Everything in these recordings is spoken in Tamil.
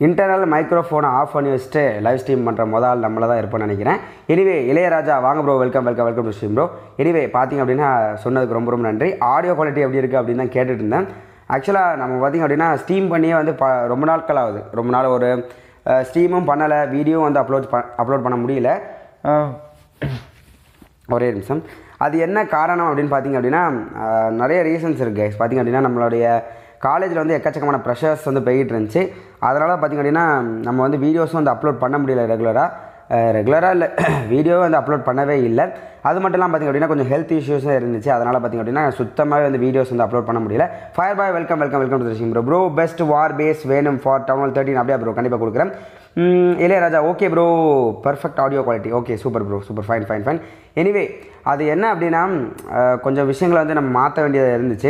இன்டர்னல் மைக்ரோஃபோனை ஆஃப் பண்ணி வச்சுட்டு லைவ் ஸ்ட்ரீம் பண்ணுற முதல் ஆள் நம்மள தான் இருப்போம்னு நினைக்கிறேன் எனிவே இளையராஜா வாங்க bro welcome welcome welcome to stream bro anyway பார்த்தீங்க அப்படின்னா சொன்னதுக்கு ரொம்ப ரொம்ப நன்றி ஆடியோ குவாலிட்டி எப்படி இருக்குது அப்படின்னு தான் கேட்டுட்டு இருந்தேன் ஆக்சுவலாக நம்ம பார்த்திங்க அப்படின்னா ஸ்டீம் பண்ணியே வந்து ப ரொம்ப நாட்கள் ஆகுது ரொம்ப நாள் ஒரு ஸ்டீமும் பண்ணலை வீடியோவும் வந்து அப்லோட் ப அப்லோட் பண்ண முடியல அஹ், ஒரே நிமிஷம் அது என்ன காரணம் அப்படின்னு பார்த்தீங்க அப்படின்னா ஆஹ், நிறைய ரீசன்ஸ் இருக்குது பார்த்தீங்க அப்படின்னா நம்மளுடைய காலேஜில் வந்து எக்கச்சக்கமான ப்ரெஷர்ஸ் வந்து போயிட்டு இருந்துச்சு அதனால் பார்த்தீங்க அப்படின்னா நம்ம வந்து வீடியோஸும் வந்து அப்லோட் பண்ண முடியல ரெகுலராக ரெகுலராக இல்லை வீடியோவே வந்து அப்லோட் பண்ணவே இல்லை அது மட்டும் இல்லாமல் பார்த்திங்க அப்படின்னா கொஞ்சம் ஹெல்த் இஷ்யூஸும் இருந்துச்சு அதனால் பார்த்திங்க அப்படின்னா சுத்தமாகவே வந்து வீடியோஸ் வந்து அப்லோட் பண்ண முடியல fire boy welcome welcome welcome to bro bro best war base வேணும் ஃபார் டவுன் தேர்ட்டின் அப்படியே ப்ரோ கண்டிப்பாக கொடுக்குறேன் ம், Ilaiyaraaja okay bro perfect audio quality okay super bro super fine fine fine anyway அது என்ன அப்படின்னா அஹ், கொஞ்சம் விஷயங்களை வந்து நம்ம மாற்ற வேண்டியது இருந்துச்சு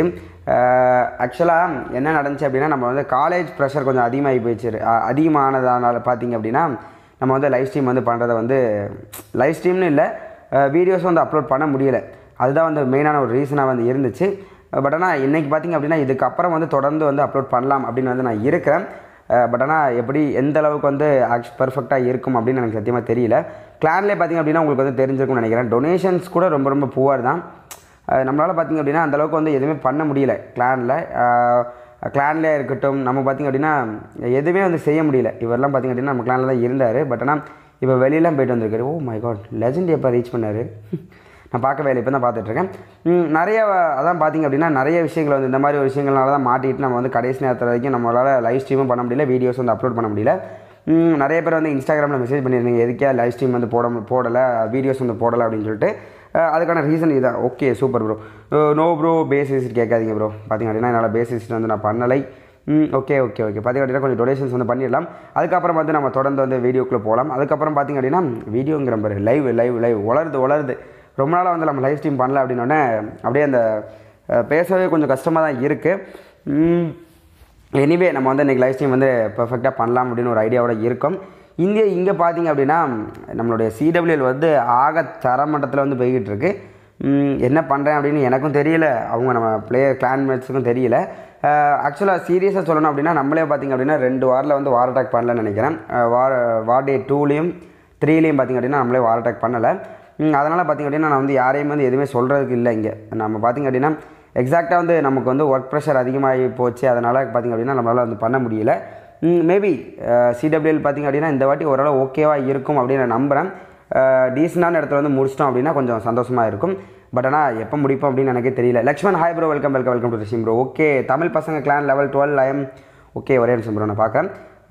ஆக்சுவலாக என்ன நடந்துச்சு அப்படின்னா நம்ம வந்து காலேஜ் ப்ரெஷர் கொஞ்சம் அதிகமாகி போயிடுச்சு அஹ், அதிகமானதுனால பார்த்தீங்க அப்படின்னா நம்ம வந்து லைவ் ஸ்ட்ரீம் வந்து பண்ணுறதை வந்து லைவ் ஸ்ட்ரீம்னு இல்லை வீடியோஸும் வந்து அப்லோட் பண்ண முடியல அதுதான் வந்து மெயினான ஒரு ரீசனாக வந்து இருந்துச்சு பட் ஆனால் இன்றைக்கி பார்த்தீங்க அப்படின்னா இதுக்கப்புறம் வந்து தொடர்ந்து வந்து அப்லோட் பண்ணலாம் அப்படின்னு வந்து நான் இருக்கிறேன் பட் ஆனால் எப்படி எந்த அளவுக்கு வந்து ஆக்ச் பர்ஃபெக்டாக இருக்கும் அப்படின்னு எனக்கு சத்தியமாக தெரியல கிளான்லேயே பார்த்தீங்க அப்படின்னா உங்களுக்கு வந்து தெரிஞ்சிருக்கும்னு நினைக்கிறேன் டொனேஷன்ஸ் கூட ரொம்ப ரொம்ப புவர் தான் நம்மளால் பார்த்தீங்க அப்படின்னா அந்த அளவுக்கு வந்து எதுவுமே பண்ண முடியல கிளானில் கிளான்லேயே இருக்கட்டும் நம்ம பார்த்திங்க அப்படின்னா எதுவுமே வந்து செய்ய முடியல இவரெல்லாம் பார்த்திங்க அப்படின்னா நம்ம கிளானில் தான் இருந்தார் பட் ஆனால் இப்போ வெளியெல்லாம் போயிட்டு வந்திருக்காரு ஓ மை காட் லெஜண்ட் எப்போ ரீச் பண்ணார் நான் பார்க்கவே இல்லை இப்போ தான் பார்த்துட்ருக்கேன் ம், நிறைய அதான் பார்த்தீங்க அப்படின்னா நிறைய விஷயங்கள் வந்து இந்த மாதிரி ஒரு விஷயங்கள்னால தான் மாட்டிட்டு நம்ம வந்து கடைசி நேரத்தில் வரைக்கும் நம்மளால் லைவ் ஸ்ட்ரீமும் பண்ண முடியல வீடியோஸ் வந்து அப்லோட் பண்ண முடியல ம், நிறைய பேர் வந்து இன்ஸ்டாகிராமில் மெசேஜ் பண்ணியிருந்தீங்க எதுக்கே லைவ் ஸ்ட்ரீம் வந்து போட மு- போடலை வீடியோஸ் வந்து போடலை அப்படின்னு சொல்லிட்டு அஹ், அதுக்கான ரீசன் இதுதான் okay super bro no bro bases கேட்காதீங்க ப்ரோ பார்த்தீங்க அப்படின்னா என்னால் பேசிஸ் வந்து நான் பண்ணலை ம் ஓகே ஓகே ஓகே பார்த்திங்க அப்படின்னா கொஞ்சம் டொனேஷன்ஸ் வந்து பண்ணிடலாம் அதுக்கப்புறம் வந்து நம்ம தொடர்ந்து வந்து வீடியோக்குள்ளே போகலாம் அதுக்கப்புறம் பார்த்திங்க அப்படின்னா வீடியோங்கிற பாரு லைவ் லைவ் லைவ் வளருது வளருது ரொம்ப நாளாக வந்து நம்ம லைவ் ஸ்ட்ரீம் பண்ணல அப்படின்னோடனே அப்படியே அந்த அஹ், பேசவே கொஞ்சம் கஷ்டமாக தான் இருக்குது எனிவே நம்ம வந்து இன்றைக்கி லைவ் ஸ்ட்ரீம் வந்து பெர்ஃபெக்டாக பண்ணலாம் அப்படின்னு ஒரு ஐடியாவோட இருக்கும் இங்கே இங்கே பார்த்தீங்க அப்படின்னா நம்மளுடைய சிடபிள்யூஎல் வந்து ஆக தரமட்டத்தில் வந்து போய்கிட்டு இருக்கு ம், என்ன பண்ணுறேன் அப்படின்னு எனக்கும் தெரியல அவங்க நம்ம பிளேயர் கிளான்மேட்ஸுக்கும் தெரியல ஆக்சுவலாக சீரியஸாக சொல்லணும் அப்படின்னா நம்மளே பார்த்திங்க அப்படின்னா ரெண்டு வாரில் வந்து வார் அட்டாக் பண்ணலன்னு நினைக்கிறேன் அஹ், வார் வார் டே டூலேயும் த்ரீலேயும் பார்த்திங்க அப்படின்னா நம்மளே வார் அட்டாக் பண்ணலை அதனால் பார்த்திங்க அப்படின்னா நான் வந்து யாரையும் வந்து எதுவுமே சொல்கிறதுக்கு இல்லை இங்கே நம்ம பார்த்திங்க அப்படின்னா எக்ஸாக்டாக வந்து நமக்கு வந்து ஒர்க் ப்ரெஷர் அதிகமாகி போச்சு அதனால் பார்த்திங்க அப்படின்னா நம்மளால் வந்து பண்ண முடியல மேபி சிடபிள்யூஎல் பார்த்திங்க அப்படின்னா இந்த வாட்டி ஓரளவு ஓகேவாக இருக்கும் அப்படின்னு நான் நம்புகிறேன் டீசெண்டான இடத்துல வந்து முடிச்சிட்டோம் அப்படின்னா கொஞ்சம் சந்தோஷமாக இருக்கும் பட் ஆனால் எப்போ முடிப்போம் அப்படின்னு எனக்கே தெரியல Lakshman hi bro welcome welcome welcome to ரிஷிம் ப்ரோ ஓகே தமிழ் பசங்க clan level twelve I'm okay ஒரே நிமிஷம் ப்ரோ நான் பார்க்குறேன்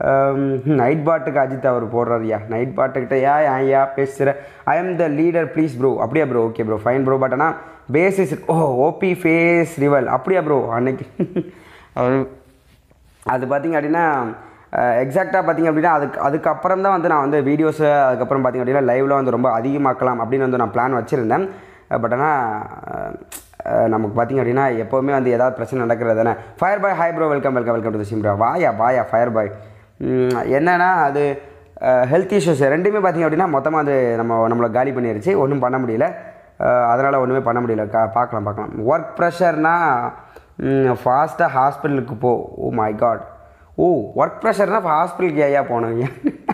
நைட் பாட்டுக்கு அஜித் அவர் போடுறாருயா நைட் பாட்டுக்கிட்ட யா ஐயா பேசுகிற I am the leader please bro அப்படியா bro okay bro fine bro but ஆனால் பேசிஸ் ஓ ஓபி ஃபேஸ் ரிவல் அப்படியா ப்ரோ அன்னைக்கு அவர் அது பார்த்திங்க அப்படின்னா எக்ஸாக்டாக பார்த்திங்க அப்படின்னா அதுக்கு அதுக்கப்புறம் தான் வந்து நான் வந்து வீடியோஸு அதுக்கப்புறம் பார்த்திங்க அப்படின்னா லைவில் வந்து ரொம்ப அதிகமாக்கலாம் அப்படின்னு வந்து நான் பிளான் வச்சுருந்தேன் பட் ஆனால் நமக்கு பார்த்திங்க அப்படின்னா எப்போவுமே வந்து ஏதாவது பிரச்சனை நடக்கிறது தானே fire boy hi bro welcome welcome welcome to Simra வாயா வாயா ஃபயர் பாய் என்னன்னா அது ஹெல்த் இஷ்யூஸ் ரெண்டுமே பார்த்திங்க அப்படின்னா மொத்தமாக அது நம்ம நம்மளை காலி பண்ணிருச்சு ஒன்றும் பண்ண முடியல அதனால் ஒன்றுமே பண்ண முடியல கா பார்க்கலாம் பார்க்கலாம் ஒர்க் ப்ரெஷர்னால் ஃபாஸ்ட்டாக ஹாஸ்பிட்டலுக்கு போ oh my god oh work ப்ரெஷர்னால் ஹாஸ்பிட்டலுக்கு ஐயா போனவங்க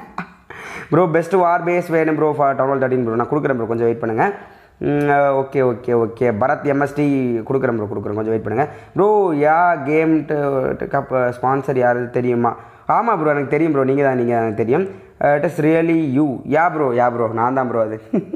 ப்ரோ பெஸ்ட் வார் பேஸ் வேணும் bro for town thirteen bro நான் கொடுக்குறேன் ப்ரோ கொஞ்சம் வெயிட் பண்ணுங்கள் okay okay okay Bharath MST கொடுக்குறேன் ப்ரோ கொடுக்குறேன் கொஞ்சம் வெயிட் பண்ணுங்கள் bro yeah game cup sponsor யாரு தெரியுமா ஆமாம் ப்ரோ எனக்கு தெரியும் ப்ரோ நீங்கள் தான் நீங்கள் எனக்கு தெரியும் it is really you yeah bro yeah bro நான் தான் ப்ரோ அது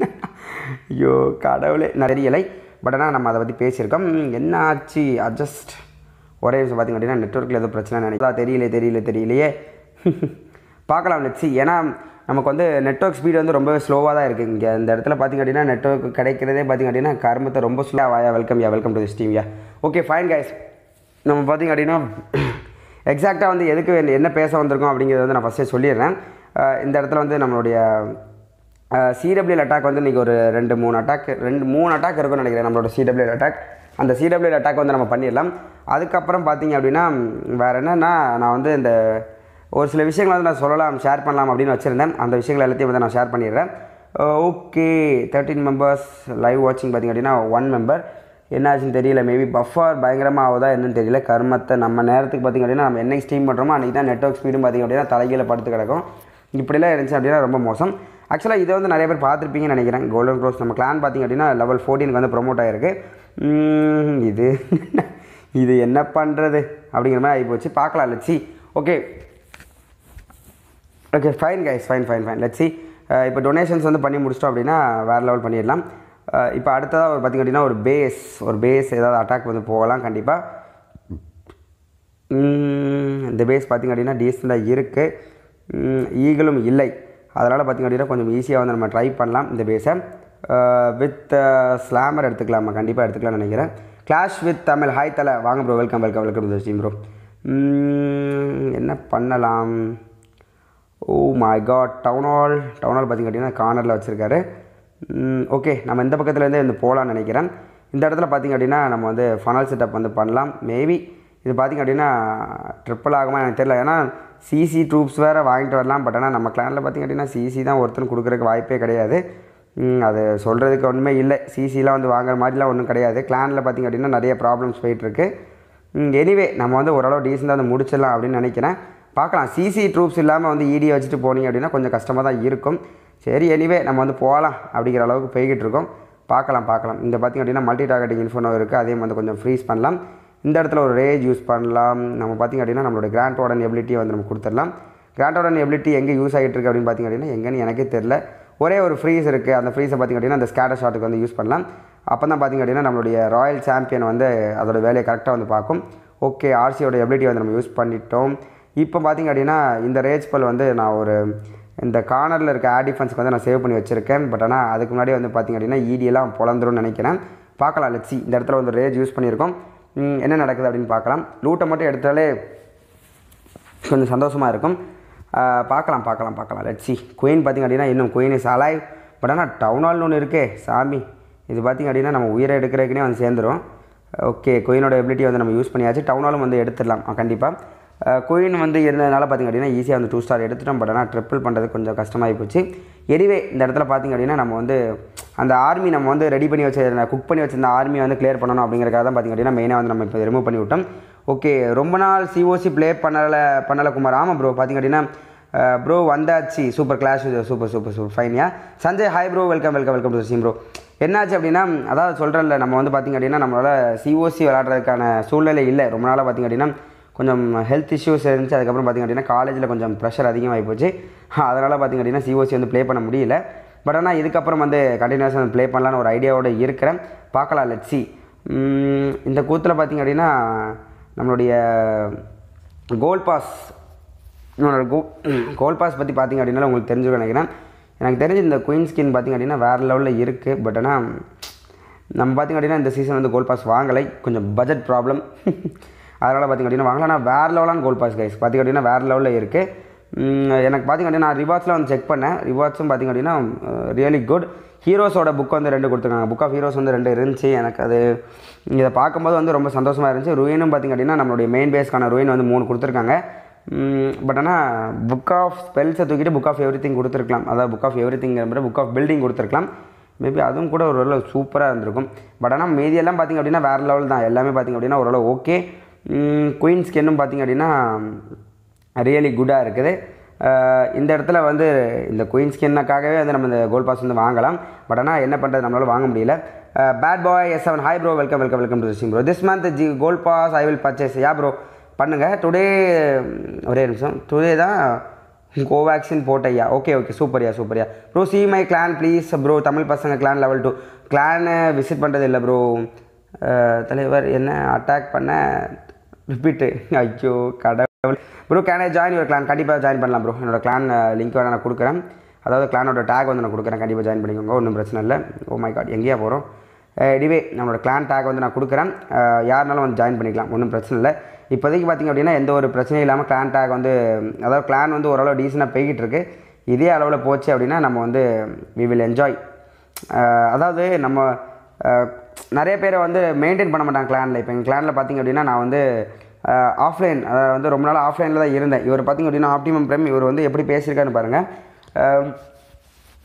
ஐயோ கடவுளே நான் தெரியலை பட் ஆனால் நம்ம அதை பற்றி பேசியிருக்கோம் என்ன ஆச்சு அட்ஜஸ்ட் ஒரே விஷயம் பார்த்திங்க அப்படின்னா நெட்ஒர்க்கில் ஏதோ பிரச்சனை நினைக்கிறா தெரியல தெரியல தெரியலையே பார்க்கலாம் லட்சி ஏன்னா நமக்கு வந்து நெட்ஒர்க் ஸ்பீடு வந்து ரொம்பவே ஸ்லோவாக தான் இருக்குது இங்கே இந்த இடத்துல பார்த்திங்க அப்படின்னா நெட்ஒர்க் கிடைக்கிறதே பார்த்திங்க அப்படின்னா கர்மத்தை ரொம்ப ஸ்லோவாக வாயா welcome yeah welcome to this team yeah okay fine guys நம்ம பார்த்திங்க அப்படின்னா எக்ஸாக்டாக வந்து எதுக்கு என்ன- என்ன பேச வந்திருக்கோம் அப்படிங்கிறத வந்து நான் ஃபஸ்ட்டே சொல்லிடுறேன் அஹ் இந்த இடத்துல வந்து நம்மளுடைய சிடபிள்யூ அட்டாக் வந்து இன்றைக்கி ஒரு ரெண்டு மூணு அட்டாக் ரெண்டு மூணு அட்டாக் இருக்கும்னு நினைக்கிறேன் நம்மளோட சிடபிள்யூ அட்டாக் அந்த சிடபிள்யூ அட்டாக் வந்து நம்ம பண்ணிடலாம் அதுக்கப்புறம் பார்த்தீங்க அப்படின்னா வேறு என்னென்னா நான் வந்து இந்த ஒரு சில விஷயங்களை வந்து நான் சொல்லலாம் ஷேர் பண்ணலாம் அப்படின்னு வச்சுருந்தேன் அந்த விஷயங்கள் எல்லாத்தையும் வந்து நான் ஷேர் பண்ணிடுறேன் ஓகே தேர்ட்டீன் மெம்பர்ஸ் லைவ் வாட்சிங் பார்த்திங்க அப்படின்னா ஒன் மெம்பர் என்னாச்சுன்னு தெரியல மேபி பஃபர் பயங்கரமாக ஆகுதா என்னன்னு தெரியல கர்மத்தை நம்ம நேரத்துக்கு பார்த்திங்க அப்படின்னா நம்ம என்னைக்கு ஸ்ட்ரீம் பண்ணுறோமோ அன்றைக்கி தான் நெட்ஒர்க் ஸ்பீடும் பார்த்திங்க அப்படின்னா தலைகீழ படுத்து கிடக்கும் இப்படிலாம் இருந்துச்சு அப்படின்னா ரொம்ப மோசம் ஆக்சுவலாக இதை வந்து நிறைய பேர் பார்த்துருப்பீங்கன்னு நினைக்கிறேன் கோல்டன் க்ரோஸ் நம்ம கிளான் பார்த்திங்க அப்படின்னா லெவல் ஃபோர்டீனுக்கு வந்து ப்ரொமோட் ஆகிருக்கு உம், இது இது என்ன பண்ணுறது அப்படிங்கிற மாதிரி ஆகிப்போச்சு பார்க்கலாம் லட்சி okay okay fine guys fine fine fine let's see இப்போ டொனேஷன்ஸ் வந்து பண்ணி முடிச்சிட்டோம் அப்படின்னா வேறு லெவல் பண்ணிடலாம் இப்போ அடுத்ததாக ஒரு பார்த்திங்க அப்படின்னா ஒரு பேஸ் ஒரு பேஸ் ஏதாவது அட்டாக் வந்து போகலாம் கண்டிப்பாக இந்த பேஸ் பார்த்திங்க அப்படின்னா டீசெண்டாக இருக்குது ஈகிளும் இல்லை அதனால் பார்த்திங்க அப்படின்னா கொஞ்சம் ஈஸியாக வந்து நம்ம ட்ரை பண்ணலாம் இந்த பேஸை வித் ஸ்லாமர் எடுத்துக்கலாமா கண்டிப்பாக எடுத்துக்கலாம்னு நினைக்கிறேன் கிளாஷ் வித் தமிழ் ஹாய் தலை வாங்க bro welcome welcome welcome Darshi bro என்ன பண்ணலாம் oh my god town hall town hall பார்த்திங்க அப்படின்னா கார்னரில் வச்சுருக்காரு ஓகே நம்ம இந்த பக்கத்துலேருந்தே வந்து போகலான்னு நினைக்கிறேன் இந்த இடத்துல பார்த்திங்க அப்படின்னா நம்ம வந்து ஃபனல் செட்டப் வந்து பண்ணலாம் மேபி இது பார்த்திங்க அப்படின்னா ட்ரிப்பிள் ஆகுமா எனக்கு தெரியல ஏன்னா சிசி ட்ரூப்ஸ் வேறு வாங்கிட்டு வரலாம் பட் ஆனால் நம்ம கிளானில் பார்த்திங்க அப்படின்னா சிசி தான் ஒருத்தன் கொடுக்குறதுக்கு வாய்ப்பே கிடையாது ம், அது சொல்கிறதுக்கு ஒன்றுமே இல்லை சிசிலாம் வந்து வாங்குற மாதிரிலாம் ஒன்றும் கிடையாது கிளானில் பார்த்திங்க அப்படின்னா நிறைய ப்ராப்ளம்ஸ் போயிட்டுருக்கு எனிவே நம்ம வந்து ஓரளவு டீசெண்டாக வந்து முடிச்சிடலாம் அப்படின்னு நினைக்கிறேன் பார்க்கலாம் சிசி ட்ரூப்ஸ் இல்லாமல் வந்து இடி வச்சுட்டு போனீங்க அப்படின்னா கொஞ்சம் கஷ்டமாக தான் இருக்கும் சரி எனிவே நம்ம வந்து போகலாம் அப்படிங்கிற அளவுக்கு போய்கிட்டு இருக்கோம் பார்க்கலாம் பார்க்கலாம் இந்த பார்த்திங்க அப்படின்னா மல்டி டார்கெட்டிங் இன்ஃபோனோ இருக்குது அதையும் வந்து கொஞ்சம் ஃப்ரீஸ் பண்ணலாம் இந்த இடத்துல ஒரு ரேஜ் யூஸ் பண்ணலாம் நம்ம பார்த்திங்க அப்படின்னா நம்மளோட கிராண்ட் வார்டன் எபிலிட்டியை வந்து நம்ம கொடுத்துடலாம் கிராண்ட் வார்டன் எபிலிட்டி எங்கே யூஸ் ஆகிட்டு இருக்கு அப்படின்னு பார்த்திங்க அப்படின்னா எங்கன்னு எனக்கே தெரில ஒரே ஒரு ஃப்ரீஸ் இருக்குது அந்த ஃப்ரீஸை பார்த்திங்க அப்படின்னா அந்த ஸ்கேட்டர் ஷாட்டுக்கு வந்து யூஸ் பண்ணலாம் அப்போ தான் பார்த்திங்க அப்படின்னா நம்மளுடைய ராயல் சாம்பியன் வந்து அதோட வேலையை கரெக்டாக வந்து பார்க்கும் ஓகே ஆர்சியோட எபிலிட்டி வந்து நம்ம யூஸ் பண்ணிட்டோம் இப்போ பார்த்திங்க அப்படின்னா இந்த ரேஜ் பல் வந்து நான் ஒரு இந்த கார்னரில் இருக்க ஏர் டிஃபென்ஸ்க்கு வந்து நான் சேவ் பண்ணி வச்சுருக்கேன் பட் ஆனால் அதுக்கு முன்னாடி வந்து பார்த்திங்க அப்படின்னா ஈடியெல்லாம் பொழந்துரும்னு நினைக்கிறேன் பார்க்கலாம் லட்சி இந்த இடத்துல வந்து ரேஜ் யூஸ் பண்ணியிருக்கோம் ம், என்ன நடக்குது அப்படின்னு பார்க்கலாம் லூட்டை மட்டும் எடுத்தாலே கொஞ்சம் சந்தோஷமாக இருக்கும் ஆஹ் பார்க்கலாம் பார்க்கலாம் பார்க்கலாம் லட்சி குயின் பார்த்திங்க அப்படின்னா இன்னும் குயின் இஸ் அலைவ் பட் ஆனால் டவுன் ஹால்னு ஒன்று இருக்கே சாமி இது பார்த்திங்க அப்படின்னா நம்ம உயிரை எடுக்கிறதுக்குனே வந்து சேர்ந்துரும் ஓகே குயினோட எபிலிட்டி வந்து நம்ம யூஸ் பண்ணியாச்சு டவுன் ஹாலும் வந்து எடுத்துடலாம் கண்டிப்பாக குயின் வந்து இருந்ததுனால பார்த்திங்க அப்படின்னா ஈஸியாக வந்து டூ ஸ்டார் எடுத்துட்டோம் பட் ஆனால் ட்ரிப்பிள் பண்ணுறது கொஞ்சம் கஷ்டமாகி போச்சு எனிவே இந்த இடத்துல பார்த்திங்க அப்படின்னா நம்ம வந்து அந்த ஆர்மி நம்ம வந்து ரெடி பண்ணி வச்சிருந்த குக் பண்ணி வச்சிருந்த ஆர்மி வந்து கிளியர் பண்ணணும் அப்படிங்கிறக்காக தான் பார்த்திங்க அப்படின்னா மெயினாக வந்து நம்ம இப்போ ரிமூவ் பண்ணி விட்டோம் ஓகே ரொம்ப நாள் சிஓசி ப்ளே பண்ணலை பண்ணலை குமார் ஆமாம் ப்ரோ பார்த்திங்க அப்படின்னா ப்ரோ வந்தாச்சு super class super super super ஃபைன்யா Sanjay hi bro welcome welcome welcome to stream bro என்னாச்சு அப்படின்னா அதாவது சொல்கிறேன்ல நம்ம வந்து பார்த்திங்க அப்படின்னா நம்மளால் சிஓசி விளாட்றதுக்கான சூழ்நிலை இல்லை ரொம்ப நாளாக பார்த்திங்க அப்படின்னா கொஞ்சம் ஹெல்த் இஷ்யூஸ் இருந்துச்சு அதுக்கப்புறம் பார்த்திங்க அப்படின்னா காலேஜில் கொஞ்சம் ப்ரெஷர் அதிகமாகி போச்சு அதனால் பார்த்திங்க அப்படின்னா சிஓசி வந்து ப்ளே பண்ண முடியல பட் ஆனால் இதுக்கப்புறம் வந்து கண்டினியூஸாக வந்து ப்ளே பண்ணலான்னு ஒரு ஐடியாவோட இருக்கிறேன் பார்க்கலாம் லட்சி இந்த கூத்தில் பார்த்திங்க அப்படின்னா நம்மளுடைய கோல் பாஸ் என்னோட கோ கோல் பாஸ் பற்றி பார்த்திங்க அப்படின்னா உங்களுக்கு தெரிஞ்சுக்க நினைக்கிறேன் எனக்கு தெரிஞ்சு இந்த குயின் ஸ்கின் பார்த்திங்க அப்படின்னா வேறு லெவலில் இருக்குது பட் ஆனால் நம்ம பார்த்திங்க அப்படின்னா இந்த சீசன் வந்து கோல் பாஸ் வாங்கலை கொஞ்சம் பட்ஜெட் ப்ராப்ளம் அதனால் பார்த்திங்க அப்படின்னா வாங்கலாம் ஆனால் வேறு லெவலான கோல் பாஸ் கைஸ் பார்த்திங்க அப்படின்னா வேறு லெவலில் இருக்குது உம், எனக்கு பார்த்திங்க அப்படின்னா நான் ரிவார்ட்ஸில் வந்து செக் பண்ணேன் ரிவார்ட்ஸும் பார்த்திங்க அப்படின்னா ரியலி குட் ஹீரோஸோட புக் வந்து ரெண்டு கொடுத்துருக்காங்க புக் ஆஃப் ஹீரோஸ் வந்து ரெண்டு இருந்துச்சு எனக்கு அது இதை பார்க்கும்போது வந்து ரொம்ப சந்தோஷமாக இருந்துச்சு ருயினும் பார்த்திங்க அப்படின்னா நம்மளுடைய மெயின் பேஸ்க்கான ருயின் வந்து மூணு கொடுத்துருக்காங்க பட் ஆனால் புக் ஆஃப் ஸ்பெல்ஸை தூக்கிட்டு புக் ஆஃப் எவ்ரி திங் கொடுத்துருக்கலாம் அதாவது புக் ஆஃப் எவ்ரி திங்கிற புக் ஆஃப் பில்டிங் கொடுத்துருக்கலாம் மேபி அதுவும் கூட ஓரளவு சூப்பராக இருந்திருக்கும் பட் ஆனால் மீதியெல்லாம் பார்த்திங்க அப்படின்னா வேறு லெவல் தான் எல்லாமே பார்த்திங்க அப்படின்னா ஓரளவு ஓகே குயின் ஸ்கின்னும் பார்த்திங்க அப்படின்னா ரியலி குட்டாக இருக்குது அஹ் இந்த இடத்துல வந்து இந்த குயின் ஸ்கின்னுக்காகவே வந்து நம்ம இந்த கோல் பாஸ் வந்து வாங்கலாம் பட் ஆனால் என்ன பண்ணுறது நம்மளால வாங்க முடியல bad boy S seven hi bro welcome welcome welcome to stream bro this month G gold pass I will purchase யா ப்ரோ பண்ணுங்கள் டுடே ஒரே நிமிஷம் டுடே தான் கோவேக்சின் போட்டையா ஓகே ஓகே சூப்பர்யா சூப்பர்யா bro see my clan please bro Tamil பசங்க கிளான் லெவல் டூ கிளானை விசிட் பண்ணுறது இல்லை ப்ரோ தலைவர் என்ன அட்டாக் பண்ண ரிப்பீட்டு ஐயோ கடவுள் bro can I join your clan கண்டிப்பாக ஜாயின் பண்ணலாம் ப்ரோ என்னோட கிளான் லிங்க் வேணா நான் கொடுக்குறேன் அதாவது கிளானோட டேக் வந்து நான் கொடுக்குறேன் கண்டிப்பாக ஜாயின் பண்ணிக்கோங்க ஒன்றும் பிரச்சனை இல்லை ஓ மை காட் எங்கேயா போகிறோம் எடிவே நம்மளோட கிளான் டேக் வந்து நான் கொடுக்குறேன் அஹ் யாருனாலும் வந்து ஜாயின் பண்ணிக்கலாம் ஒன்றும் பிரச்சனை இல்லை இப்போதைக்கு பார்த்திங்க அப்படின்னா எந்த ஒரு பிரச்சனையும் இல்லாமல் கிளான் டேக் வந்து அதாவது கிளான் வந்து ஓரளவு டீசெண்டாக போய்கிட்டு இருக்கு இதே அளவில் போச்சு அப்படின்னா நம்ம வந்து வி வில் என்ஜாய் அதாவது நம்ம அஹ், நிறைய பேரை வந்து மெயின்டைன் பண்ண மாட்டாங்க கிளானில் இப்போ எங்கள் கிளானில் பார்த்திங்க அப்படின்னா நான் வந்து ஆஃப்லைன் அதாவது வந்து ரொம்ப நாள் ஆஃப்லைனில் தான் இருந்தேன் இவர் பார்த்திங்க அப்படின்னா ஆப்டிமம் பிரேம் இவர் வந்து எப்படி பேசியிருக்காருன்னு பாருங்கள்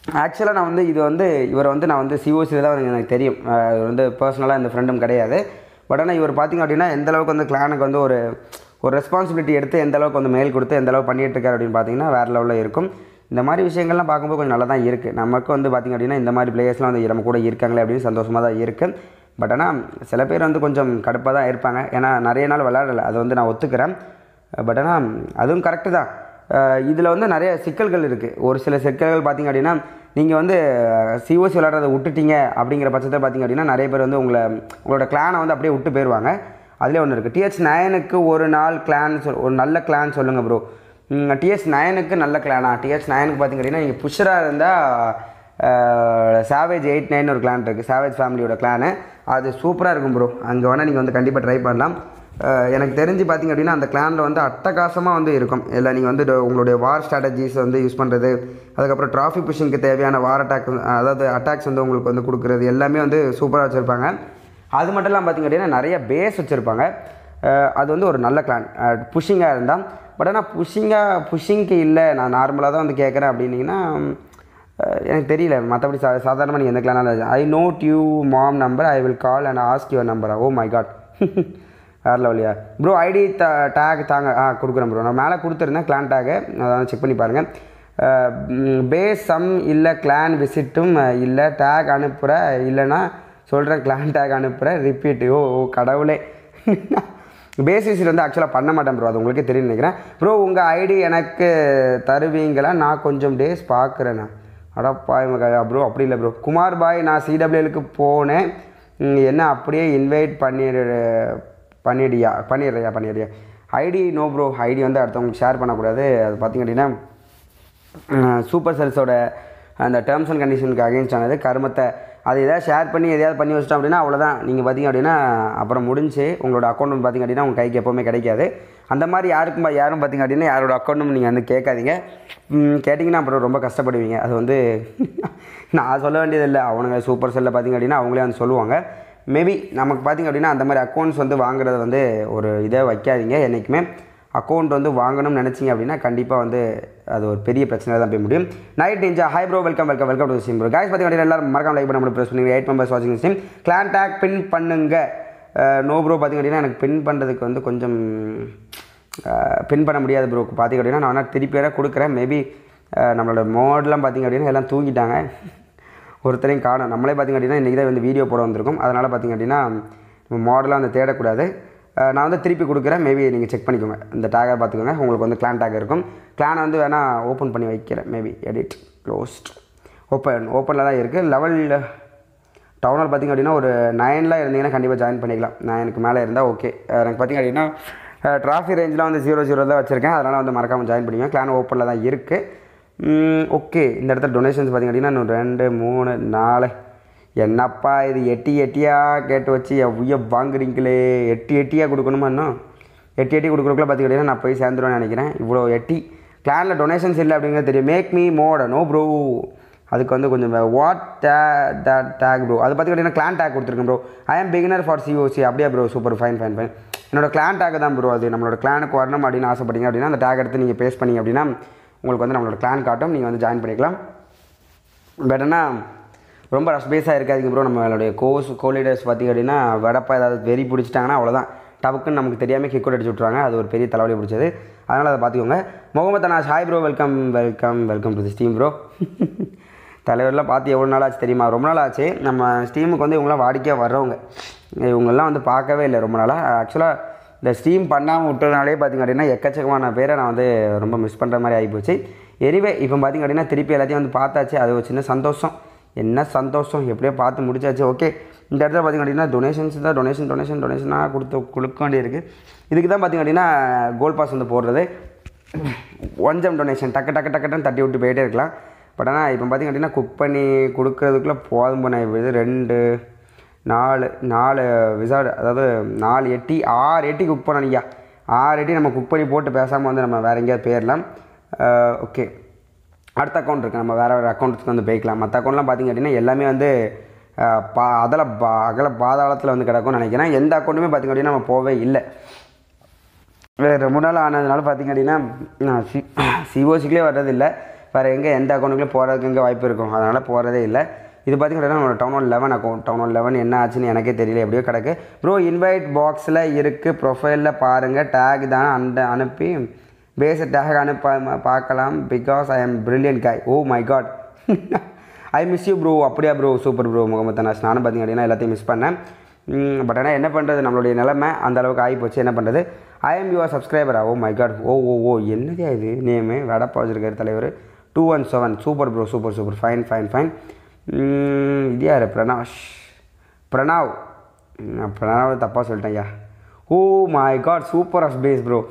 ஆக்சுவலாக நான் வந்து இது வந்து இவர் வந்து நான் வந்து சிஓசியில் தான் வந்து எனக்கு தெரியும் அஹ் இவர் வந்து பர்சனலாக இந்த ஃப்ரெண்டும் கிடையாது பட் ஆனால் இவர் பார்த்திங்க அப்படின்னா எந்த அளவுக்கு வந்து கிளானுக்கு வந்து ஒரு ஒரு ரெஸ்பான்சிபிலிட்டி எடுத்து எந்த அளவுக்கு வந்து மெயில் கொடுத்து எந்த அளவுக்கு பண்ணிட்டு இருக்காரு அப்படின்னு பார்த்தீங்கன்னா வேறு லெவலில் இருக்கும் இந்த மாதிரி விஷயங்கள்லாம் பார்க்கும்போது கொஞ்சம் நல்லா தான் இருக்குது நமக்கு வந்து பார்த்திங்க அப்படின்னா இந்த மாதிரி பிளேயர்ஸ்லாம் வந்து நம்ம கூட இருக்காங்களே அப்படின்னு சந்தோஷமாக தான் இருக்குது பட் ஆனால் சில பேர் வந்து கொஞ்சம் கடுப்பாக தான் இருப்பாங்க ஏன்னா நிறைய நாள் விளையாடலை அதை வந்து நான் ஒத்துக்கிறேன் பட் ஆனால் அதுவும் கரெக்டு தான் இதில் வந்து நிறைய சிக்கல்கள் இருக்குது ஒரு சில சிக்கல்கள் பார்த்திங்க அப்படின்னா நீங்கள் வந்து சிஓசி விளையாடுறதை விட்டுட்டீங்க அப்படிங்கிற பட்சத்தில் பார்த்திங்க அப்படின்னா நிறைய பேர் வந்து உங்களை உங்களோட கிளானை வந்து அப்படியே விட்டு போயிடுவாங்க அதிலே ஒன்று இருக்குது டிஹெச் நயனுக்கு ஒரு நாள் கிளான் சொல் ஒரு நல்ல கிளான் சொல்லுங்கள் ப்ரோ டிஹெச் நயனுக்கு நல்ல கிளானா டிஹெச் நயனுக்கு பார்த்திங்க அப்படின்னா நீங்கள் புஷராக இருந்தால் சாவேஜ் எயிட் நைன் ஒரு கிளான் இருக்குது சாவேஜ் ஃபேமிலியோட கிளானு அது சூப்பராக இருக்கும் ப்ரோ அங்கே வேணால் நீங்கள் வந்து கண்டிப்பாக ட்ரை பண்ணலாம் அஹ் எனக்கு தெரிஞ்சு பார்த்தீங்க அப்படின்னா அந்த கிளானில் வந்து அட்டகாசமாக வந்து இருக்கும் இல்லை நீங்கள் வந்து ட- உங்களுடைய வார் ஸ்ட்ராட்டஜிஸ் வந்து யூஸ் பண்ணுறது அதுக்கப்புறம் டிராஃபிக் புஷிங்க்கு தேவையான வார் அட்டாக் அதாவது அட்டாக்ஸ் வந்து உங்களுக்கு வந்து கொடுக்குறது எல்லாமே வந்து சூப்பராக வச்சுருப்பாங்க அது மட்டும் இல்லாமல் பார்த்தீங்க அப்படின்னா நிறைய பேஸ் வச்சுருப்பாங்க அது வந்து ஒரு நல்ல கிளான் புஷிங்காக இருந்தால் பட் ஆனால் புஷிங்காக புஷிங்க்கு இல்லை நான் நார்மலாக தான் வந்து கேட்குறேன் அப்படின்னீங்கன்னா அஹ் எனக்கு தெரியல மற்றபடி சா சாதாரணமாக நீங்கள் எந்த கிளானாலும் I note you mom number I will call and ask your number oh my god வேறு லெவலியா ப்ரோ ஐடி த டேக் தாங்க ஆ கொடுக்குறேன் ப்ரோ நான் மேலே கொடுத்துருந்தேன் கிளான் டேகு அதான் செக் பண்ணி பாருங்கள் பேஸ் சம் இல்லை கிளான் விசிட்டும் இல்லை டேக் அனுப்புகிற இல்லைன்னா சொல்கிறேன் கிளான் டேக் அனுப்புகிற ரிப்பீட் ஓ ஓ கடவுளே பேசிஸில் வந்து ஆக்சுவலாக பண்ண மாட்டேன் ப்ரோ அது உங்களுக்கே தெரியும் நினைக்கிறேன் ப்ரோ உங்கள் ஐடி எனக்கு தருவீங்களா நான் கொஞ்சம் டேஸ் பார்க்குறேண்ணா அடப்பாய் ப்ரோ அப்படி இல்லை ப்ரோ குமார் பாய் நான் சிடபிள்யூலுக்கு போனேன் ம், என்ன அப்படியே இன்வைட் பண்ணிடு பண்ணிடியா பண்ணிடுறியா பண்ணிடுறியா ஐடி நோ ப்ரோ ஐடி வந்து அடுத்தவங்களுக்கு ஷேர் பண்ணக்கூடாது அது பார்த்திங்க அப்படின்னா சூப்பர் செல்ஸோட அந்த டேர்ம்ஸ் அண்ட் கண்டிஷனுக்கு அகேன்ஸ்ட் ஆனது கருமத்தை அது எதாவது ஷேர் பண்ணி எதையாவது பண்ணி வச்சிட்டோம் அப்படின்னா அவ்வளோதான் நீங்கள் பார்த்தீங்க அப்படின்னா அப்புறம் முடிஞ்சு உங்களோட அக்கௌண்ட் வந்து பார்த்திங்க அப்படின்னா உங்கள் கைக்கு எப்போவுமே கிடைக்காது அந்த மாதிரி யாருக்கும் பா- யாரும் பார்த்திங்க அப்படின்னா யாரோட அக்கௌண்ட்டும் நீங்கள் வந்து கேட்காதீங்க ம், கேட்டிங்கன்னா அப்புறம் ரொம்ப கஷ்டப்படுவீங்க அது வந்து நான் சொல்ல வேண்டியதில்லை அவனுங்க சூப்பர் செல்லில் பார்த்திங்க அப்படின்னா அவங்களே வந்து சொல்லுவாங்க மேபி நமக்கு பார்த்திங்க அப்படின்னா அந்த மாதிரி அக்கௌண்ட்ஸ் வந்து வாங்குறது வந்து ஒரு இதை வைக்காதீங்க என்றைக்குமே அக்கௌண்ட் வந்து வாங்கணும்னு நினச்சிங்க அப்படின்னா கண்டிப்பாக வந்து அது ஒரு பெரிய பிரச்சனை தான் போய் முடியும் night ninja hi bro welcome welcome welcome to stream bro guys பார்த்தீங்கன்னா எல்லாரும் மறக்காம லைக் பண்ண ப்ரெஸ் பண்ணுங்க எயிட் மெம்பர்ஸ் வாட்சிங் ஸ்ட்ரீம் கிளான் டேக் பின் பண்ணுங்க நோ ப்ரோ பார்த்திங்க அப்படின்னா எனக்கு பின் பண்ணுறதுக்கு வந்து கொஞ்சம் பின் பண்ண முடியாது ப்ரோ பார்த்திங்க அப்படின்னா நான் வேணால் திருப்பி வேறு கொடுக்குறேன் மேபி நம்மளோட மோட்லாம் பார்த்திங்க அப்படின்னா எல்லாம் தூங்கிட்டாங்க ஒருத்தரையும் காணும் நம்மளே பார்த்திங்க அப்படின்னா இன்றைக்கி தான் வந்து வீடியோ போட வந்திருக்கும் அதனால் பார்த்திங்க அப்படின்னா நம்ம மாடலாக வந்து தேடக்கூடாது அஹ் நான் வந்து திருப்பி கொடுக்குறேன் மேபி நீங்கள் செக் பண்ணிக்கோங்க இந்த டேகை பார்த்துக்கோங்க உங்களுக்கு வந்து கிளான் டேக் இருக்கும் கிளானை வந்து வேணால் ஓப்பன் பண்ணி வைக்கிறேன் மேபி எடிட் க்ளோஸ்ட் ஓப்பன் ஓப்பனில் தான் இருக்குது லெவல் டவுனில் பார்த்திங்க அப்படின்னா ஒரு நைனில் இருந்தீங்கன்னா கண்டிப்பாக ஜாயின் பண்ணிக்கலாம் நைனுக்கு மேலே இருந்தால் ஓகே எனக்கு பார்த்திங்க அப்படின்னா ட்ராஃபி ரேஞ்சில் வந்து ஜீரோ ஜீரோ தான் வச்சுருக்கேன் அதனால் வந்து மறக்காமல் ஜாயின் பண்ணிக்கோங்க கிளான் ஓப்பனில் தான் இருக்குது ஓகே இந்த இடத்துல டொனேஷன்ஸ் பார்த்திங்க அப்படின்னா இன்னும் ரெண்டு மூணு நாலு என்னப்பா இது எட்டி எட்டியாக கேட்டு வச்சு என் உய வாங்குறீங்களே எட்டி எட்டியாக கொடுக்கணுமா இன்னும் எட்டி எட்டி கொடுக்குறக்குள்ள பார்த்துக்கிட்டீங்கன்னா நான் போய் சேர்ந்துருவேன்னு நினைக்கிறேன் இவ்வளோ எட்டி கிளானில் டொனேஷன்ஸ் இல்லை அப்படிங்கிறது தெரியும் make me mode no bro அதுக்கு வந்து கொஞ்சம் what day that tag bro அது பார்த்துக்கிட்டிங்கன்னா கிளான் டேக் கொடுத்துருக்கேன் bro I am beginner for COC அப்படியே bro super fine fine fine என்னோட கிளான் டேக் தான் ப்ரோ அது நம்மளோட கிளானுக்கு வரணும் அப்படின்னு ஆசைப்பட்டீங்க அப்படின்னா அந்த டேக் எடுத்து நீங்கள் பேஸ் பண்ணீங்க அப்படின்னா உங்களுக்கு வந்து நம்மளோட கிளான் காட்டும் நீங்கள் வந்து ஜாயின் பண்ணிக்கலாம் பட் ஆனால் ரொம்ப ரஷ் பேஸாக இருக்காதுங்க ப்ரோ நம்மளுடைய கோர்ஸ் கோலீடர்ஸ் பார்த்திங்க அப்படின்னா வடப்பா ஏதாவது வெறி பிடிச்சிட்டாங்கன்னா அவ்வளோதான் டபக்குன்னு நமக்கு தெரியாமல் கிக் அடிச்சு விட்ருவாங்க அது ஒரு பெரிய தலைவலி பிடிச்சது அதனால் அதை பார்த்துக்கோங்க Mohammed Anas hi bro welcome welcome welcome to the stream bro தலைவர்லாம் பார்த்து எவ்வளோ நாள் ஆச்சு தெரியுமா ரொம்ப நாள் ஆச்சு நம்ம ஸ்டீமுக்கு வந்து இவங்களாம் வாடிக்கையாக வர்றவங்க இவங்கெல்லாம் வந்து பார்க்கவே இல்லை ரொம்ப நாளாக ஆக்சுவலாக இந்த ஸ்டீம் பண்ணாமல் விட்டதுனாலே பார்த்திங்க அப்படின்னா எக்கச்சக்கமான பேரை நான் வந்து ரொம்ப மிஸ் பண்ணுற மாதிரி ஆகிப்போச்சு எரிவே இப்போ பார்த்திங்க அப்படின்னா திருப்பி எல்லாத்தையும் வந்து பார்த்தாச்சு அது ஒரு சின்ன சந்தோஷம் என்ன சந்தோஷம் எப்படியோ பார்த்து முடிச்சாச்சு ஓகே இந்த இடத்துல பார்த்திங்க அப்படின்னா டொனேஷன்ஸ் தான் டொனேஷன் டொனேஷன் டொனேஷனாக கொடுத்து கொடுக்க வேண்டியிருக்கு இதுக்கு தான் பார்த்திங்க அப்படின்னா கோல் பாஸ் வந்து போடுறது ஒஞ்சம் டொனேஷன் டக்கு டக்கு டக்குன்னு தட்டி விட்டு போயிட்டே இருக்கலாம் பட் ஆனால் இப்போ பார்த்திங்க அப்படின்னா குக் பண்ணி கொடுக்கறதுக்குள்ளே போதும் பண்ண இது ரெண்டு நாலு நாலு விசாடு அதாவது நாலு எட்டி ஆறு எட்டி குக் பண்ணணும்யா ஆறு எட்டி நம்ம குக் பண்ணி போட்டு பேசாமல் வந்து நம்ம வேறு எங்கேயாவது போயிடலாம் ஓகே அடுத்த அக்கௌண்ட் இருக்குது நம்ம வேறு வேறு அக்கௌண்ட்டுக்கு வந்து போய்க்கலாம் மற்ற அக்கௌண்ட்லாம் பார்த்திங்க அப்படின்னா எல்லாமே வந்து அஹ், பா அதில் பா அகல பாதாளத்தில் வந்து கிடக்கும்னு நினைக்கிறேன் எந்த அக்கௌண்ட்டுமே பார்த்திங்க அப்படின்னா நம்ம போவே இல்லை வேறு ரொம்ப நாள் ஆனதுனால பார்த்திங்க அப்படின்னா நான் சி சிஓசிக்கே வர்றதில்லை வேறு எங்கே எந்த அக்கௌண்ட்டுக்குள்ளே போகிறதுக்கு எங்கே வாய்ப்பு இருக்கும் அதனால் போகிறதே இல்லை இது பார்த்தீங்கன்னா நம்மளோட town one eleven account town one eleven என்ன ஆச்சுன்னு எனக்கே தெரியல எப்படியோ கிடக்கு ப்ரோ இன்வைட் பாக்ஸில் இருக்குது ப்ரொஃபைலில் பாருங்கள் டேக் தானே அந்த அனுப்பி பேஸை டேக் அனுப்ப பார்க்கலாம் because I am brilliant guy oh my god I miss you bro அப்படியா bro super bro Mohammed Anas நானும் பார்த்தீங்க அப்படின்னா எல்லாத்தையும் மிஸ் பண்ணேன் பட் ஆனால் என்ன பண்ணுறது நம்மளுடைய நிலைமை அந்த அளவுக்கு ஆகி போச்சு என்ன பண்ணுறது ஐ எம் யுவர் சப்ஸ்கிரைபரா oh my god oh oh oh என்னதையா இது நேமு வெடப்பா வச்சிருக்காரு தலைவர் two one seven super bro super super fine fine fine இது யார் பிரணாஷ் பிரணாவ் நான் பிரணாவ் தப்பாக சொல்லிட்டேன்யா oh my god super of base bro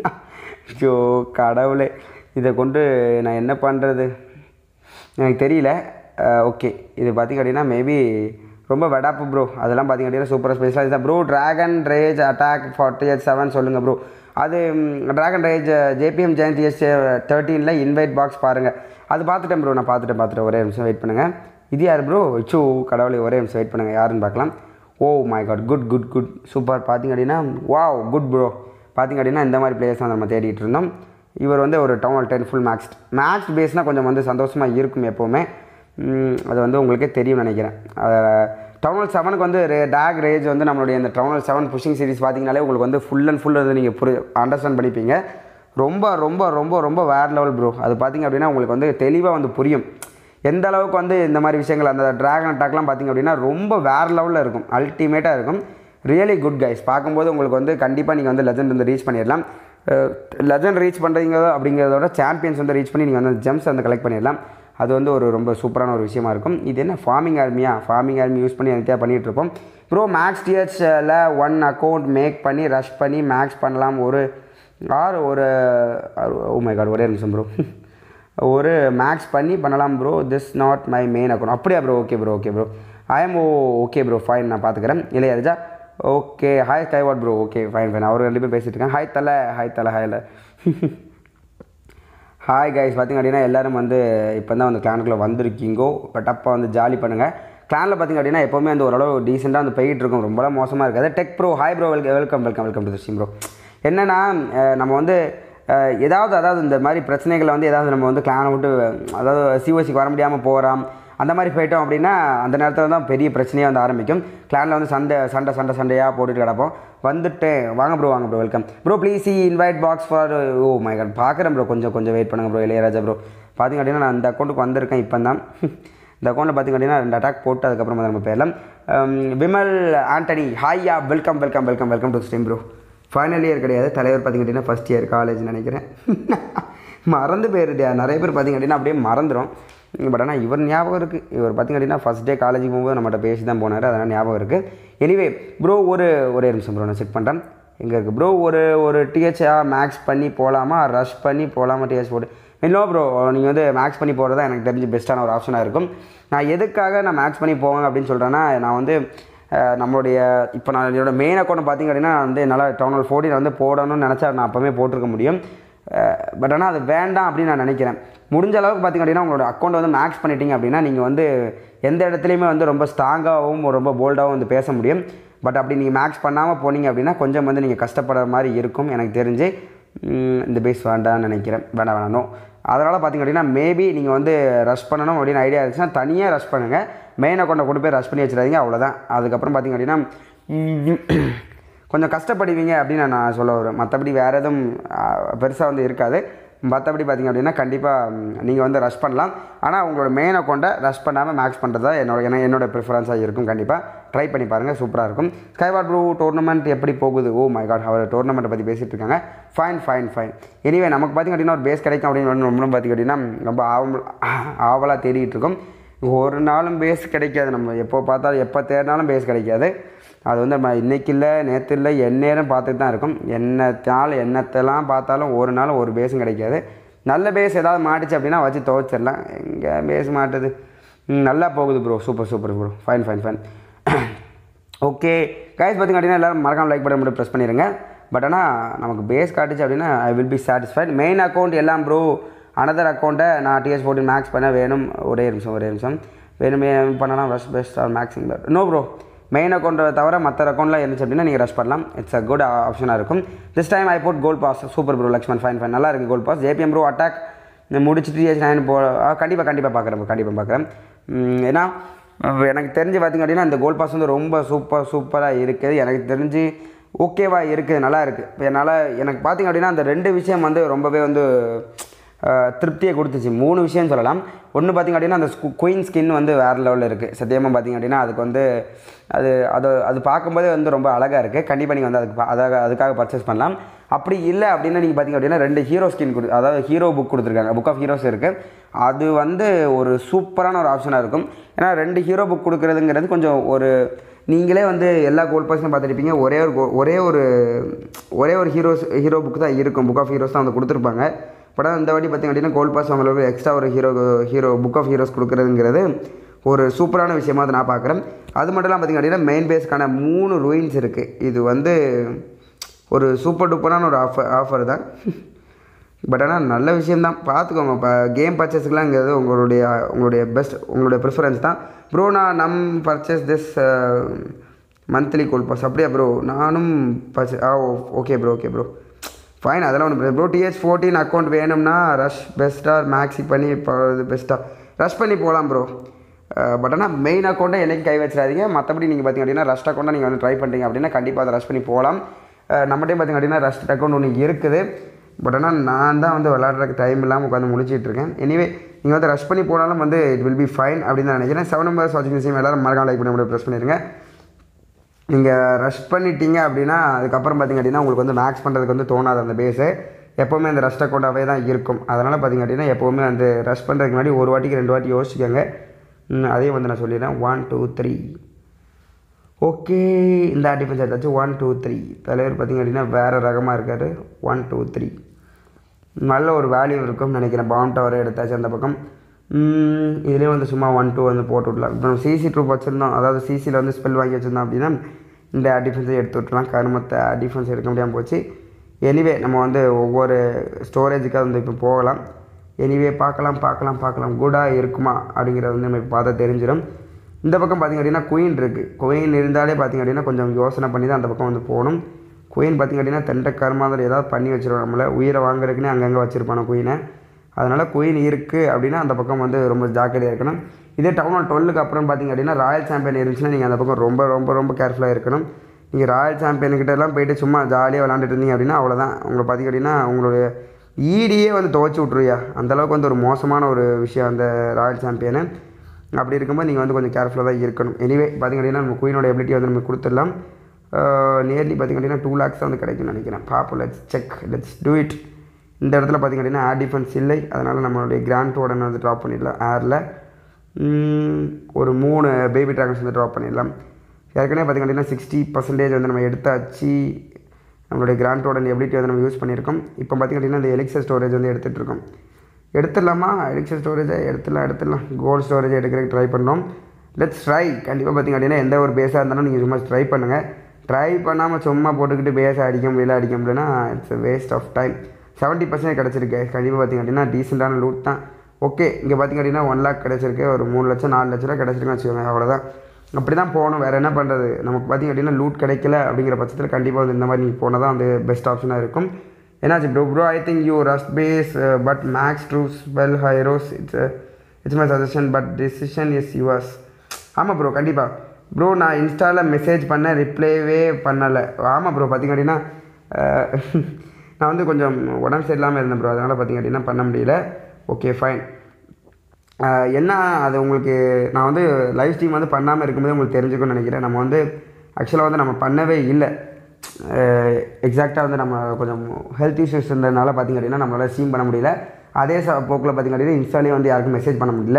ஐயோ கடவுளே இதை கொண்டு நான் என்ன பண்ணுறது எனக்கு தெரியல ஓகே இது பார்த்திங்க அப்படின்னா மேபி ரொம்ப வெடாப்பு ப்ரோ அதெல்லாம் பார்த்திங்க அப்படின்னா சூப்பராக ஸ்பெஷலாக இதுதான் bro dragon rage attack forty eight seven சொல்லுங்கள் ப்ரோ அது dragon rage JBM Jayanthi S தேர்ட்டீனில் இன்வைட் பாக்ஸ் பாருங்கள் அது பார்த்துட்டேன் ப்ரோ நான் பார்த்துட்டேன் பார்த்துட்டேன் ஒரே நிமிஷம் வெயிட் பண்ணுங்கள் இது யார் ப்ரோ இச்சு கடவுளை ஒரே நிமிஷம் வெயிட் பண்ணுங்கள் யாருன்னு பார்க்கலாம் oh my god good good good super பார்த்திங்க அப்படின்னா வாவ் குட் ப்ரோ பார்த்திங்க அப்படின்னா இந்த மாதிரி பிளேயர்ஸ் தான் நம்ம தேடிட்டு இருந்தோம் இவர் வந்து ஒரு town ten full maxed maxed பேஸ்னால் கொஞ்சம் வந்து சந்தோஷமாக இருக்கும் எப்போவுமே உம், அது வந்து உங்களுக்கே தெரியும் நினைக்கிறேன் டவுனல் செவனுக்கு வந்து ரே டேக் ரேஜ் வந்து நம்மளுடைய இந்த டவுனல் செவன் புஷிங் சீரிஸ் பார்த்தீங்கனாலே உங்களுக்கு வந்து ஃபுல் அண்ட் ஃபுல் வந்து நீங்கள் புரி அண்டர்ஸ்டாண்ட் பண்ணிப்பீங்க ரொம்ப ரொம்ப ரொம்ப ரொம்ப வேறு லெவல் ப்ரோ அது பார்த்தீங்க அப்படின்னா உங்களுக்கு வந்து தெளிவாக வந்து புரியும் எந்த அளவுக்கு வந்து இந்த மாதிரி விஷயங்கள் அந்த ட்ராகன் அட்டாக்லாம் பார்த்தீங்க அப்படின்னா ரொம்ப வேறு லெவலில் இருக்கும் அல்டிமேட்டாக இருக்கும் ரியலி குட் கைஸ் பார்க்கும்போது உங்களுக்கு வந்து கண்டிப்பாக நீங்கள் வந்து லெஜண்ட் வந்து ரீச் பண்ணிடலாம் லெஜண்ட் ரீச் பண்ணுறீங்க அப்படிங்கிறதோட சாம்பியன்ஸ் வந்து ரீச் பண்ணி நீங்கள் வந்து ஜெம்ஸ் வந்து கலெக்ட் பண்ணிடலாம் அது வந்து ஒரு ரொம்ப சூப்பரான ஒரு விஷயமா இருக்கும் இது என்ன ஃபார்மிங் ஆர்மியா ஃபார்மிங் ஆர்மி யூஸ் பண்ணி எனத்தையாக பண்ணிகிட்டு இருப்போம் ப்ரோ மேக்ஸ் டிஹெச்சில் ஒன் அக்கௌண்ட் மேக் பண்ணி ரஷ் பண்ணி மேக்ஸ் பண்ணலாம் ஒரு ஆர் ஒரு ஓ மை காட் ஒரே நிமிஷம் ப்ரோ ஒரு மேக்ஸ் பண்ணி பண்ணலாம் bro this not my main account அப்படியா bro okay bro okay bro I am oh okay bro fine நான் பார்த்துக்கிறேன் இளையராஜா ஓகே ஹாய் ஸ்கைவாட் ப்ரோ ஓகே ஃபைன் ஃபைன் அவர் ரெண்டு பேரும் பேசிட்டு இருக்காங்க ஹாய் தலை ஹாய் தலை ஹாயில் ஹாய் கைஸ் பார்த்திங்க அப்படின்னா எல்லாரும் வந்து இப்போ தான் வந்து கிளானுக்குள்ளே வந்திருக்கீங்கோ பட்டப்பா வந்து ஜாலி பண்ணுங்கள் கிளானில் பார்த்திங்க அப்படின்னா எப்போவுமே வந்து ஓரளவு டீசெண்டாக வந்து போயிட்டு இருக்கும் ரொம்பலாம் மோசமாக இருக்காது tech bro hi bro welcome welcome welcome welcome to stream bro என்னென்னா அஹ், நம்ம வந்து அஹ், ஏதாவது அதாவது இந்த மாதிரி பிரச்சனைகளை வந்து ஏதாவது நம்ம வந்து கிளானை விட்டு அதாவது சிஓசிக்கு வர முடியாமல் போகிறோம் அந்த மாதிரி போயிட்டோம் அப்படின்னா அந்த நேரத்தில் தான் பெரிய பிரச்சனையாக வந்து ஆரம்பிக்கும் கிளானில் வந்து சண்டை சண்டை சண்டை சண்டையாக போட்டுட்டு கிடப்போம் வந்துட்டு வாங்க ப்ரோ வாங்க bro welcome bro please see invite box for oh my god பார்க்குறேன் ப்ரோ கொஞ்சம் கொஞ்சம் வெயிட் பண்ணுங்க ப்ரோ இளையராஜா ப்ரோ பார்த்திங்க அப்படின்னா நான் அந்த அக்கௌண்ட்டுக்கு வந்திருக்கேன் இப்போ தான் இந்த அக்கௌண்ட்டில் பார்த்திங்க அப்படின்னா ரெண்டு அட்டாக் போட்டு அதுக்கப்புறம் வந்து நம்ம போயிடலாம் உம், விமல் ஆண்டனி ஹாய்யா welcome welcome welcome welcome to stream bro final year கிடையாது தலைவர் பார்த்திங்க அப்படின்னா ஃபஸ்ட் இயர் காலேஜ் நினைக்கிறேன் மறந்து போயிருதியா நிறைய பேர் பார்த்திங்க அப்படின்னா அப்படியே மறந்துடும் பட் ஆனால் இவர் ஞாபகம் இருக்குது இவர் பார்த்திங்க அப்படின்னா ஃபஸ்ட் டே காலேஜுக்கு போகும்போது நம்மகிட்ட பேசி தான் போனார் அதனால் ஞாபகம் இருக்குது எனிவே ப்ரோ ஒரு ஒரே நிமிஷம் ப்ரோ நான் செக் பண்ணுறேன் எங்கே இருக்குது ப்ரோ ஒரு ஒரு டிஹெச்ஆ மேக்ஸ் பண்ணி போகலாமா ரஷ் பண்ணி போகலாமா டிஹெச் போட்டு இல்லை ப்ரோ நீங்கள் வந்து மேக்ஸ் பண்ணி போகிறது தான் எனக்கு தெரிஞ்சு பெஸ்ட்டான ஒரு ஆப்ஷனாக இருக்கும் நான் எதுக்காக நான் மேக்ஸ் பண்ணி போவேன் அப்படின்னு சொல்கிறேன்னா நான் வந்து அஹ், நம்மளுடைய இப்போ நான் என்னோட மெயின் அக்கௌண்ட் பார்த்திங்க அப்படின்னா நான் வந்து என்னால் டவுன் ஹால் ஃபோர்டீன் வந்து போடணும்னு நினச்சா நான் அப்போவே போட்டிருக்க முடியும் பட் ஆனால் அது வேண்டாம் அப்படின்னு நான் நினைக்கிறேன் முடிஞ்ச அளவுக்கு பார்த்திங்க அப்படின்னா உங்களோட அக்கௌண்ட் வந்து மேக்ஸ் பண்ணிட்டீங்க அப்படின்னா நீங்கள் வந்து எந்த இடத்துலையுமே வந்து ரொம்ப ஸ்ட்ராங்காகவும் ரொம்ப போல்டாகவும் வந்து பேச முடியும் பட் அப்படி நீங்கள் மேக்ஸ் பண்ணாமல் போனீங்க அப்படின்னா கொஞ்சம் வந்து நீங்கள் கஷ்டப்படுற மாதிரி இருக்கும் எனக்கு தெரிஞ்சு உம், இந்த பேஸ் வேண்டாம்னு நினைக்கிறேன் வேண்டாம் வேணாம் no. அதனால் பார்த்திங்க அப்படின்னா மேபி நீங்கள் வந்து ரஷ் பண்ணணும் அப்படின்னு ஐடியா இருந்துச்சுன்னா தனியாக ரஷ் பண்ணுங்கள் மெயின் அக்கௌண்ட்டை கொண்டு போய் ரஷ் பண்ணி வச்சிடாதீங்க அவ்வளோதான் அதுக்கப்புறம் பார்த்திங்க அப்படின்னா உம், கொஞ்சம் கஷ்டப்படுவீங்க அப்படின்னு நான் சொல்ல வரேன் மற்றபடி வேறு எதுவும் பெருசாக வந்து இருக்காது மற்றபடி பார்த்திங்க அப்படின்னா கண்டிப்பாக நீங்கள் வந்து ரஷ் பண்ணலாம் ஆனால் உங்களோட மெயின் அக்கௌண்ட்டை ரஷ் பண்ணாமல் மேக்ஸ் பண்ணுறது தான் என்னோட என்ன- என்னோட ப்ரிஃபரன்ஸாக இருக்கும் கண்டிப்பாக ட்ரை பண்ணி பாருங்கள் சூப்பராக இருக்கும் ஸ்கைவாட் ப்ரூ டோர்னமெண்ட் எப்படி போகுது ஓ மை காட் அவர் டோர்னமெண்ட்டை பற்றி பேசிகிட்டு இருக்காங்க ஃபைன் ஃபைன் ஃபைன் எனிவே நமக்கு பார்த்திங்க அப்படின்னா ஒரு பேஸ் கிடைக்கும் அப்படின்னு ரொம்ப பார்த்திங்க அப்படின்னா ரொம்ப ஆவல் ஆவலாக தேடிட்டு இருக்கோம் ஒரு நாளும் பேஸ் கிடைக்காது நம்ம எப்போ பார்த்தாலும் எப்போ தேடினாலும் பேஸ் கிடைக்காது அது வந்து நம்ம இன்றைக்கி இல்லை நேற்று இல்லை எந்நேரம் பார்த்துட்டு தான் இருக்கும் என்னத்தால் என்னத்தெல்லாம் பார்த்தாலும் ஒரு நாள் ஒரு பேஸும் கிடைக்காது நல்ல பேஸ் ஏதாவது மாட்டுச்சு அப்படின்னா வச்சு துவைச்சிடலாம் எங்கே பேஸ் மாட்டுது ம், நல்லா போகுது bro super super bro fine fine fine okay guys பார்த்திங்க அப்படின்னா எல்லோரும் மறக்காம லைக் பட்டன் மட்டும் ப்ரெஸ் பண்ணிடுங்க பட் ஆனால் நமக்கு பேஸ் காட்டுச்சு அப்படின்னா I will be satisfied main account எல்லாம் ப்ரோ அனதர் அக்கௌண்ட்டை நான் டிஎஸ் ஃபோர்டின் மேக்ஸ் பண்ண வேணும் ஒரே நிமிஷம் ஒரே நிமிஷம் வேணுமே பண்ணலாம் rush best R maxing no bro main அக்கௌண்ட்டை தவிர மற்ற அக்கௌண்ட்டில் இருந்துச்சு அப்படின்னா நீங்கள் ரஷ் பண்ணலாம் இட்ஸ் அ குட் ஆப்ஷனாக இருக்கும் this time I bought gold pass super bro Lakshman fine fine நல்லா இருக்குது gold pass JBM bro attack முடிச்சுட்டு டிஎஸ் நைன் போ கண்டிப்பாக கண்டிப்பாக பார்க்குறேன் கண்டிப்பாக பார்க்குறேன் ஏன்னா அஹ் எனக்கு தெரிஞ்சு பார்த்திங்க அப்படின்னா இந்த கோல் பாஸ் வந்து ரொம்ப சூப்பர் சூப்பராக இருக்குது எனக்கு தெரிஞ்சு ஓகேவா இருக்குது நல்லா இருக்குது இப்போ என்னால் எனக்கு பார்த்திங்க அப்படின்னா அந்த ரெண்டு விஷயம் வந்து ரொம்பவே வந்து அஹ், திருப்தியை கொடுத்துச்சு மூணு விஷயம் சொல்லலாம் ஒன்று பார்த்திங்க அப்படின்னா அந்த குயின் ஸ்கின் வந்து வேறு லெவலில் இருக்குது சத்தியமாக பார்த்திங்க அப்படின்னா அதுக்கு வந்து அது அது அது பார்க்கும்போதே வந்து ரொம்ப அழகாக இருக்குது கண்டிப்பாக நீங்கள் வந்து அதுக்கு பா- அதாக அதுக்காக பர்ச்சேஸ் பண்ணலாம் அப்படி இல்லை அப்படின்னா நீங்கள் பார்த்திங்க அப்படின்னா ரெண்டு ஹீரோ ஸ்கின் கொடு அதாவது ஹீரோ புக் கொடுத்துருக்காங்க புக் ஆஃப் ஹீரோஸ் இருக்குது அது வந்து ஒரு சூப்பரான ஒரு ஆப்ஷனாக இருக்கும் ஏன்னா ரெண்டு ஹீரோ புக் கொடுக்குறதுங்கிறது கொஞ்சம் ஒரு நீங்களே வந்து எல்லா கோல் பாஸும் பார்த்துருப்பீங்க ஒரே ஒரு go- ஒரே ஒரு ஒரே ஒரு ஹீரோஸ் ஹீரோ புக் தான் இருக்கும் புக் ஆஃப் ஹீரோஸ் தான் வந்து கொடுத்துருப்பாங்க பட் ஆனால் இந்த வாட்டி பார்த்திங்க அப்படின்னா கோல் பாஸ் அவங்களுக்கு எக்ஸ்ட்ரா ஒரு hero hero book of heroes கொடுக்குறதுங்கிறது ஒரு சூப்பரான விஷயமா அதை நான் பார்க்குறேன் அது மட்டும் இல்லாமல் பார்த்திங்க அப்படின்னா மெயின் பேஸ்க்கான மூணு ரூயின்ஸ் இருக்குது இது வந்து ஒரு சூப்பர் டூப்பரான ஒரு ஆஃபர் ஆஃபர் தான் பட் ஆனால் நல்ல விஷயம்தான் பார்த்துக்கோங்க இப்போ கேம் பர்ச்சேஸுக்குலாங்கிறது உங்களுடைய உங்களுடைய பெஸ்ட் உங்களுடைய ப்ரிஃபரன்ஸ் தான் ப்ரோ நான் நம் purchase this monthly gold pass அப்படியா ப்ரோ நானும் பர்ச்சே ஆ okay bro okay bro fine அதெல்லாம் ஒன்று ப்ரோ டிஹெச் ஃபோர்டீன் அக்கௌண்ட் வேணும்னா ரஷ் பெஸ்ட்டாக மேக்ஸி பண்ணி போகிறது பெஸ்ட்டாக ரஷ் பண்ணி போகலாம் ப்ரோ பட் ஆனால் மெயின் அக்கௌண்ட்டை என்னைக்கு கை வச்சிடாதீங்க மற்றபடி நீங்கள் பார்த்தீங்க அப்படின்னா ரஷ்ட் அக்கௌண்ட்டை நீங்கள் வந்து ட்ரை பண்ணுறீங்க அப்படின்னா கண்டிப்பாக அதை ரஷ் பண்ணி போகலாம் நம்மகிட்டே பார்த்தீங்க அப்படின்னா ரஷ்ட் அக்கௌண்ட் ஒன்று இருக்குது பட் ஆனால் நான் தான் வந்து விளாட்றதுக்கு டைம் இல்லாமல் உட்காந்து முடிச்சிட்டு இருக்கேன் எனிவே நீங்கள் வந்து ரஷ் பண்ணி போனாலும் வந்து இட் வில் பி ஃபைன் அப்படின்னு தான் நினைக்கிறேன் செவன் நம்பர்ஸ் வாட்சிங் விஷயம் எல்லாரும் மறக்காம லைக் பண்ணி முடியும் ப்ரெஸ் பண்ணிடுங்க நீங்கள் ரஷ் பண்ணிட்டீங்க அப்படின்னா அதுக்கப்புறம் பார்த்தீங்க அப்படின்னா உங்களுக்கு வந்து மேக்ஸ் பண்ணுறதுக்கு வந்து தோணாது அந்த பேஸு எப்போவுமே அந்த ரஷ்ட் அக்கௌண்ட்டாகவே தான் இருக்கும் அதனால் பார்த்தீங்க அப்படின்னா எப்போவுமே வந்து ரஷ் பண்ணுறதுக்கு முன்னாடி ஒரு வாட்டிக்கு ரெண்டு வாட்டி யோசிச்சுக்கோங்க ம், அதையும் வந்து நான் சொல்லிடுறேன் ஒன் டூ த்ரீ ஓகே இந்த டிஃபென்ஸ் எடுத்தாச்சு ஒன் டூ த்ரீ தலைவர் பார்த்தீங்க அப்படின்னா வேறு ரகமாக இருக்கார் ஒன் டூ த்ரீ நல்ல ஒரு வேல்யூ இருக்கும்னு நினைக்கிறேன் பவுன் டவர் எடுத்தாச்சு அந்த பக்கம் ம், இதுலேயும் வந்து சும்மா ஒன் டூ வந்து போட்டு விடலாம் இப்போ நம்ம சிசி ட்ரூப் வச்சுருந்தோம் அதாவது சிசியில் வந்து ஸ்பெல் வாங்கி வச்சுருந்தோம் அப்படின்னா இந்த டிஃபென்ஸை எடுத்து விட்டுலாம் கருமத்தை டிஃபென்ஸ் எடுக்க முடியாமல் போச்சு எனிவே நம்ம வந்து ஒவ்வொரு ஸ்டோரேஜுக்காக வந்து இப்போ போகலாம் எனிவே பார்க்கலாம் பார்க்கலாம் பார்க்கலாம் குடாக இருக்குமா அப்படிங்கிறத வந்து நம்ம இப்போ பார்த்தா தெரிஞ்சிடும் இந்த பக்கம் பார்த்திங்க அப்படின்னா குயின் இருக்குது குயின் இருந்தாலே பார்த்திங்க அப்படின்னா கொஞ்சம் யோசனை பண்ணி தான் அந்த பக்கம் வந்து போகணும் குயின் பார்த்திங்க அப்படின்னா தெண்டக்கார மாதிரி ஏதாவது பண்ணி வச்சிருவோம் நம்மளை உயிரை வாங்குறதுக்குன்னே அங்கங்கே வச்சுருப்பான குயினை அதனால் குயின் இருக்குது அப்படின்னா அந்த பக்கம் வந்து ரொம்ப ஜாக்கிரதையாக இருக்கணும் இதே டவுன் ஹால் டுவெல்லுக்கு அப்புறம் பார்த்திங்க அப்படின்னா ராயல் சாம்பியன் இருந்துச்சுன்னா நீங்கள் அந்த பக்கம் ரொம்ப ரொம்ப ரொம்ப கேர்ஃபுல்லாக இருக்கணும் நீங்கள் ராயல் சாம்பியன்கிட்ட எல்லாம் போயிட்டு சும்மா ஜாலியாக விளாண்டுட்டு இருந்தீங்க அப்படின்னா அவ்வளோதான் உங்களை பார்த்திங்க அப்படின்னா உங்களுடைய ஈடியே வந்து துவச்சி விட்ருயா அந்தளவுக்கு வந்து ஒரு மோசமான ஒரு விஷயம் அந்த ராயல் சாம்பியனு அப்படி இருக்கும்போது நீங்கள் வந்து கொஞ்சம் கேர்ஃபுல்லாக தான் இருக்கணும் எனிவே பார்த்திங்க அப்படின்னா நம்ம குயினோட எபிலிட்டி வந்து நம்ம கொடுத்துடலாம் நியர்லி பார்த்திங்க அப்படின்னா டூ லேக்ஸ் தான் வந்து கிடைக்கும்னு நினைக்கிறேன் பார்ப்போம் let's check let's do it இந்த இடத்துல பார்த்திங்க அப்படின்னா ஏர் டிஃபென்ஸ் இல்லை அதனால் நம்மளுடைய கிராண்ட் உடனே வந்து ட்ராப் பண்ணிடலாம் ஏரில் ஒரு மூணு பேபி ட்ராகன்ஸ் வந்து ட்ராப் பண்ணிடலாம் ஏற்கனவே பார்த்திங்க அப்படின்னா சிக்ஸ்டி பர்சன்டேஜ் வந்து நம்ம எடுத்தாச்சு நம்மளுடைய கிராண்ட் உடன் எபிலிட்டி வந்து நம்ம யூஸ் பண்ணியிருக்கோம் இப்போ பார்த்திங்க அப்படின்னா இந்த எலிக்சர் ஸ்டோரேஜ் வந்து எடுத்துகிட்டு இருக்கோம் எடுத்துடலாமா எலிக்சர் ஸ்டோரேஜை எடுத்துடலாம் எடுத்துடலாம் கோல்டு ஸ்டோரேஜ் எடுக்கிறதுக்கு ட்ரை பண்ணோம் லெட்ஸ் ட்ரை கண்டிப்பாக பார்த்திங்க அப்படின்னா எந்த ஒரு பேஸாக இருந்தாலும் நீங்கள் சும்மா ட்ரை பண்ணுங்கள் ட்ரை பண்ணாமல் சும்மா போட்டுக்கிட்டு பேஸை அடிக்க முடியல அடிக்க முடியலன்னா it's waste of time seventy percent கிடச்சிருக்கு கண்டிப்பாக பார்த்திங்க அப்படின்னா டீசெண்டான லூட் தான் ஓகே இங்கே பார்த்திங்க அப்படின்னா ஒன் லேக் கிடச்சிருக்கு ஒரு மூணு லட்சம் நாலு லட்ச ரூபா கிடச்சிருக்குன்னு வச்சுக்கோங்க அவ்வளோதான் அப்படி தான் போகணும் வேறு என்ன பண்ணுறது நமக்கு பார்த்திங்க அப்படின்னா லூட் கிடைக்கல அப்படிங்கிற பட்சத்தில் கண்டிப்பாக வந்து இந்த மாதிரி நீங்கள் போனால் தான் வந்து பெஸ்ட் ஆப்ஷனாக இருக்கும் என்னாச்சு bro bro I think you rushed base but max troops well heroes it's it's my suggestion but decision is yours ஆமாம் ப்ரோ கண்டிப்பாக ப்ரோ நான் இன்ஸ்டாவில் மெசேஜ் பண்ண ரிப்ளைவே பண்ணலை ஆமாம் ப்ரோ பார்த்திங்க அப்படின்னா அஹ், நான் வந்து கொஞ்சம் உடம்பு சரியில்லாமல் இருந்தேன் ப்ரோ அதனால் பார்த்திங்க அப்படின்னா பண்ண முடியல ஓகே ஃபைன் என்ன அது உங்களுக்கு நான் வந்து லைவ் ஸ்ட்ரீம் வந்து பண்ணாமல் இருக்கும்போது உங்களுக்கு தெரிஞ்சுக்கும்னு நினைக்கிறேன் நம்ம வந்து ஆக்சுவலாக வந்து நம்ம பண்ணவே இல்லை எக்ஸாக்டாக வந்து நம்ம கொஞ்சம் ஹெல்த் இஷ்யூஸ் இருந்ததுனால பார்த்திங்க அப்படின்னா நம்மளால் ஸ்ட்ரீம் பண்ண முடியல அதே ச போக்கில் பார்த்திங்க அப்படின்னா இன்ஸ்டாலேயே வந்து யாருக்கும் மெசேஜ் பண்ண முடியல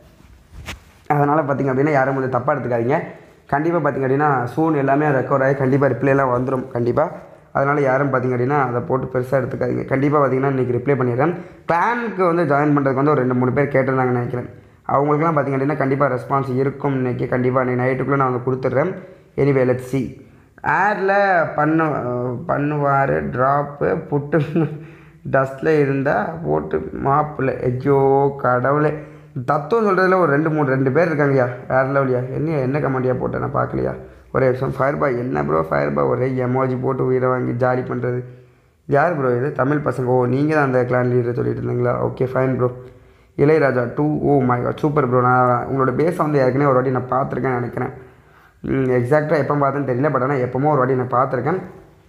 அதனால் பார்த்திங்க அப்படின்னா யாரும் வந்து தப்பாக எடுத்துக்காதீங்க கண்டிப்பாக பார்த்திங்க அப்படின்னா சூன் எல்லாமே ரெக்கவர் ஆகி கண்டிப்பாக ரிப்ளைலாம் வந்துடும் கண்டிப்பாக அதனால் யாரும் பார்த்திங்க அப்படின்னா அதை போட்டு பெருசாக எடுத்துக்காதீங்க கண்டிப்பாக பார்த்திங்கன்னா இன்றைக்கி ரிப்ளை பண்ணிடுறேன் பிளானுக்கு வந்து ஜாயின் பண்ணுறதுக்கு வந்து ஒரு ரெண்டு மூணு பேர் கேட்டிருந்தாங்கன்னு நினைக்கிறேன் அவங்களுக்குலாம் பார்த்திங்க அப்படின்னா கண்டிப்பாக ரெஸ்பான்ஸ் இருக்கும் இன்றைக்கி கண்டிப்பாக இன்றைக்கி நைட்டுக்குள்ளே நான் வந்து கொடுத்துட்றேன் எனிவே லெட் சி ஏரில் பண்ணு பண்ணுவார் ட்ராப்பு புட்டு டஸ்ட்டில் இருந்தால் போட்டு மாப்பில் ஐயோ கடவுளே தத்துவம் சொல்கிறதுல ஒரு ரெண்டு மூணு ரெண்டு பேர் இருக்காங்கய்யா வேறு லெவலியா என்ன என்ன கமெண்டியாக போட்டேன் நான் பார்க்கலையா ஒரே விஷயம் ஃபயர் பாய் என்ன ப்ரோ ஃபயர் பாய் ஒரே எமோஜி போட்டு உயிரை வாங்கி ஜாலி பண்ணுறது யார் ப்ரோ இது தமிழ் பசங்க ஓ நீங்கள் தான் அந்த கிளான் லீடர் சொல்லிட்டு இருந்தீங்களா okay fine bro Ilaiyaraaja two oh my god super bro நான் உங்களோட பேஸை வந்து ஏற்கனவே ஒரு வாட்டி நான் பார்த்துருக்கேன்னு நினைக்கிறேன் எக்ஸாக்டாக எப்போ பார்த்தேன்னு தெரியல பட் ஆனால் எப்போமோ ஒரு வாட்டி நான் பார்த்துருக்கேன்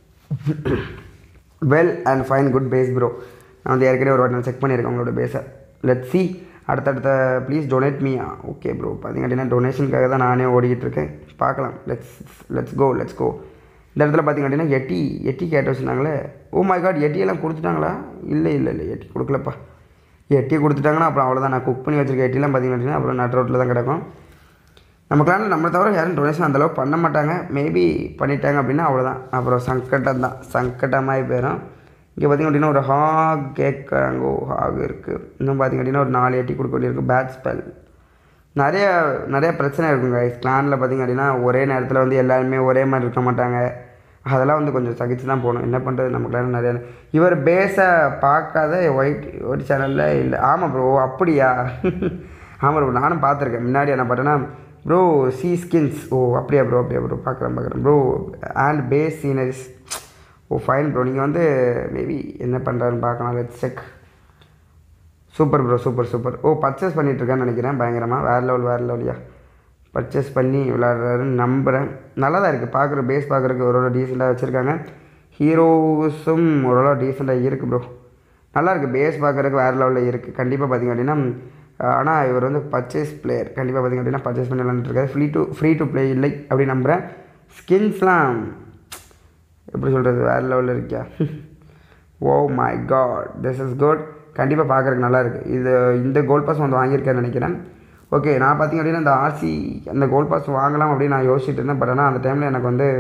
well and fine good base bro நான் வந்து ஏற்கனவே ஒரு வாட்டி நான் செக் பண்ணியிருக்கேன் உங்களோட பேஸை லெட் சி அடுத்தடுத்த please donate me okay bro பார்த்தீங்க அப்படின்னா டொனேஷனுக்காக தான் நானே ஓடிக்கிட்டு இருக்கேன் பார்க்கலாம் let's let's go let's go இந்த இடத்துல பார்த்தீங்க அப்படின்னா எட்டி எட்டி கேட்டு வச்சுருந்தாங்களே ஓ மை காட் எட்டியெல்லாம் கொடுத்துட்டாங்களா இல்லை இல்லை இல்லை எட்டி கொடுக்கலப்பா எட்டி கொடுத்துட்டாங்கன்னா அப்புறம் அவ்வளோதான் நான் குக் பண்ணி வச்சிருக்க எட்டிலாம் பார்த்தீங்க அப்படின்னா அப்புறம் நட் ரோட்டில் தான் கிடக்கும் நம்ம கிளானில் நம்மளை தவிர யாரும் டொனேஷன் அந்தளவு பண்ண மாட்டாங்க மேபி பண்ணிட்டாங்க அப்படின்னா அவ்வளோதான் அப்புறம் சங்கடம் தான் சங்கடமாகி போயிடும் இங்கே பார்த்திங்க அப்படின்னா ஒரு ஹாக் கேட்குறாங்க ஓ ஹாக் இருக்குது இன்னும் பார்த்திங்க அப்படின்னா ஒரு நாலு எட்டி கொடுக்க வேண்டியிருக்கு பேட் ஸ்பெல் நிறைய நிறைய பிரச்சனை இருக்குங்க கிளானில் பார்த்திங்க அப்படின்னா ஒரே நேரத்தில் வந்து எல்லாருமே ஒரே மாதிரி இருக்க மாட்டாங்க அதெல்லாம் வந்து கொஞ்சம் சகிச்சு தான் போகணும் என்ன பண்ணுறது நம்ம கிளான் நிறைய இவர் பேஸை பார்க்காத ஒயிட் ஒயிட் சேனலில் இல்லை ஆமாம் ப்ரோ அப்படியா ஆமாம் ப்ரோ நானும் பார்த்துருக்கேன் முன்னாடி என்ன பார்த்தேன்னா ப்ரோ சி ஸ்கின்ஸ் ஓ அப்படியா ப்ரோ அப்படியா ப்ரோ பார்க்குறேன் பார்க்குறேன் bro and base sceneries oh fine bro நீங்கள் வந்து மேபி என்ன பண்ணுறாருன்னு பார்க்கலாம் let's check super bro super super oh purchase பண்ணிகிட்ருக்கேன்னு நினைக்கிறேன் பயங்கரமாக வேறு லெவல் வேறு லெவலியா பர்ச்சேஸ் பண்ணி விளாட்றாருன்னு நம்புகிறேன் நல்லா தான் இருக்குது பார்க்குற பேஸ் பார்க்குறதுக்கு ஓரளவு டீசெண்டாக வச்சுருக்காங்க ஹீரோஸும் ஓரளவு டீசெண்டாக இருக்குது ப்ரோ நல்லா இருக்குது பேஸ் பார்க்குறதுக்கு வேறு லெவலில் இருக்குது கண்டிப்பாக பார்த்திங்க அப்படின்னா ஆனால் இவர் வந்து பர்ச்சேஸ் பிளேயர் கண்டிப்பாக பார்த்திங்க அப்படின்னா பர்ச்சேஸ் பண்ணி விளாண்டுருக்காரு free to free to play இல்லை அப்படின்னு நம்புகிறேன் ஸ்கின்ஸ்லாம் எப்படி சொல்கிறது வேறு லெவலில் இருக்கியா oh my god this is good கண்டிப்பாக பார்க்குறதுக்கு நல்லா இருக்குது இது இந்த கோல்ட் பாஸ் வந்து வாங்கியிருக்கேன்னு நினைக்கிறேன் ஓகே நான் பார்த்திங்க அப்படின்னா இந்த ஆர்சி அந்த கோல்ட் பாஸ் வாங்கலாம் அப்படின்னு நான் யோசிச்சுட்டு இருந்தேன் பட் ஆனால் அந்த டைமில் எனக்கு வந்து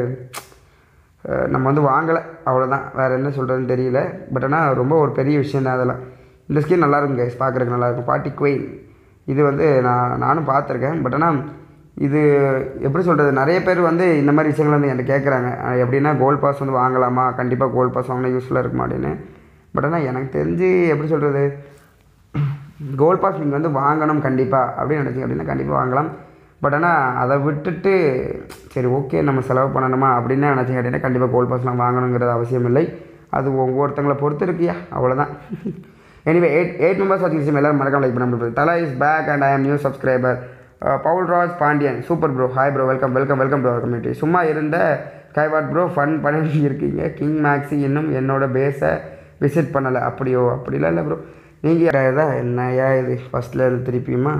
அஹ், நம்ம வந்து வாங்கலை அவ்வளோதான் வேறு என்ன சொல்கிறதுன்னு தெரியல பட் ஆனால் ரொம்ப ஒரு பெரிய விஷயம் தான் அதெல்லாம் இந்த ஸ்கின் நல்லா இருக்கும் கைஸ் பார்க்குறதுக்கு நல்லாயிருக்கும் பாட்டி குயின் இது வந்து நான் நானும் பார்த்துருக்கேன் பட் ஆனால் இது எப்படி சொல்கிறது நிறைய பேர் வந்து இந்த மாதிரி விஷயங்கள் வந்து என்கிட்ட கேட்குறாங்க அஹ், எப்படின்னா கோல்ட் பாஸ் வந்து வாங்கலாமா கண்டிப்பாக கோல்ட் பாஸ் வாங்கினா யூஸ்ஃபுல்லாக இருக்குமா அப்படின்னு பட் ஆனால் எனக்கு தெரிஞ்சு எப்படி சொல்கிறது கோல்ட் பாஸ் நீங்கள் வந்து வாங்கணும் கண்டிப்பாக அப்படின்னு நினச்சிங்க அப்படின்னா கண்டிப்பாக வாங்கலாம் பட் ஆனால் அதை விட்டுட்டு சரி ஓகே நம்ம செலவு பண்ணணுமா அப்படின்னு நினச்சிங்க அப்படின்னா கண்டிப்பாக கோல்ட் பாஸ்லாம் வாங்கணுங்கிறது அவசியம் இல்லை அது ஒவ்வொருத்தங்களை பொறுத்து இருக்கியா அவ்வளோதான் எனிவே எயிட் எயிட் மெம்பர்ஸ் வாட்சிங் விஷயம் எல்லாரும் மறக்காம லைக் பண்ண தலா is back and I am new subscriber Paul Raj Pandian super bro hi bro welcome welcome welcome to our community சும்மா இருந்த கைவாட் ப்ரோ ஃபன் பண்ணிட்டு இருக்கீங்க கிங் மேக்ஸி இன்னும் என்னோட பேஸை விசிட் பண்ணலை அப்படியோ அப்படிலாம் இல்லை ப்ரோ நீங்கள் தான் என்னையா இது ஃபஸ்ட்டில் இருந்து திருப்பியுமா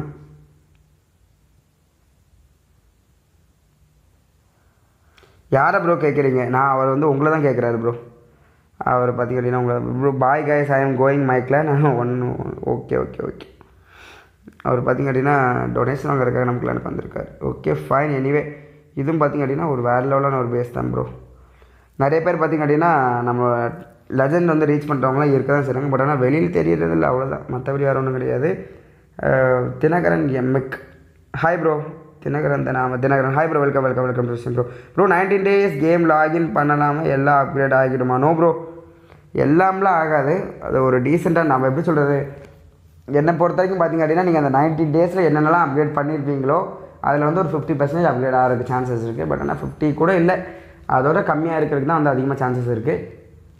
யாரை ப்ரோ கேட்குறீங்க நான் அவர் வந்து உங்களை தான் கேட்குறாரு ப்ரோ அவர் பார்த்திங்க அப்படின்னா உங்களை bro bye guys I am going மைக்கில் நான் ஒன்று ஓகே ஓகே ஓகே அவர் பார்த்திங்க அப்படின்னா டொனேஷன் வாங்குறதுக்காக நம்ம கிளானுக்கு வந்திருக்காரு ஓகே ஃபைன் எனிவே இதுவும் பார்த்திங்க அப்படின்னா ஒரு வேறு லெவலான ஒரு பேஸ் தான் ப்ரோ நிறைய பேர் பார்த்திங்க அப்படின்னா நம்ம லெஜண்ட் வந்து ரீச் பண்ணுறவங்களாம் இருக்க தான் செய்கிறாங்க பட் ஆனால் வெளியில் தெரியறது இல்லை அவ்வளோதான் மற்றபடி வேறு ஒன்றும் கிடையாது அஹ், தினகரன் எம்எக் ஹாய் ப்ரோ தினகரன் தான் நாம Dinakaran hi bro welcome welcome welcome to bro bro nineteen days game login பண்ணலாமா எல்லாம் அப்கிரேட் ஆகிடுமா நோ ப்ரோ எல்லாம்லாம் ஆகாது அது ஒரு டீசெண்டாக நம்ம எப்படி சொல்கிறது என்னை பொறுத்த வரைக்கும் பார்த்தீங்க அப்படின்னா நீங்கள் அந்த நைன்டி டேஸில் என்னென்னலாம் அப்கிரேட் பண்ணியிருப்பீங்களோ அதில் வந்து ஒரு ஃபிஃப்டி பர்சன்டேஜ் அப்கிரேட் ஆகிறதுக்கு சான்சஸ் இருக்குது பட் ஆனால் ஃபிஃப்டி கூட இல்லை அதோட கம்மியாக இருக்கிறதுக்கு தான் வந்து அதிகமாக சான்சஸ் இருக்குது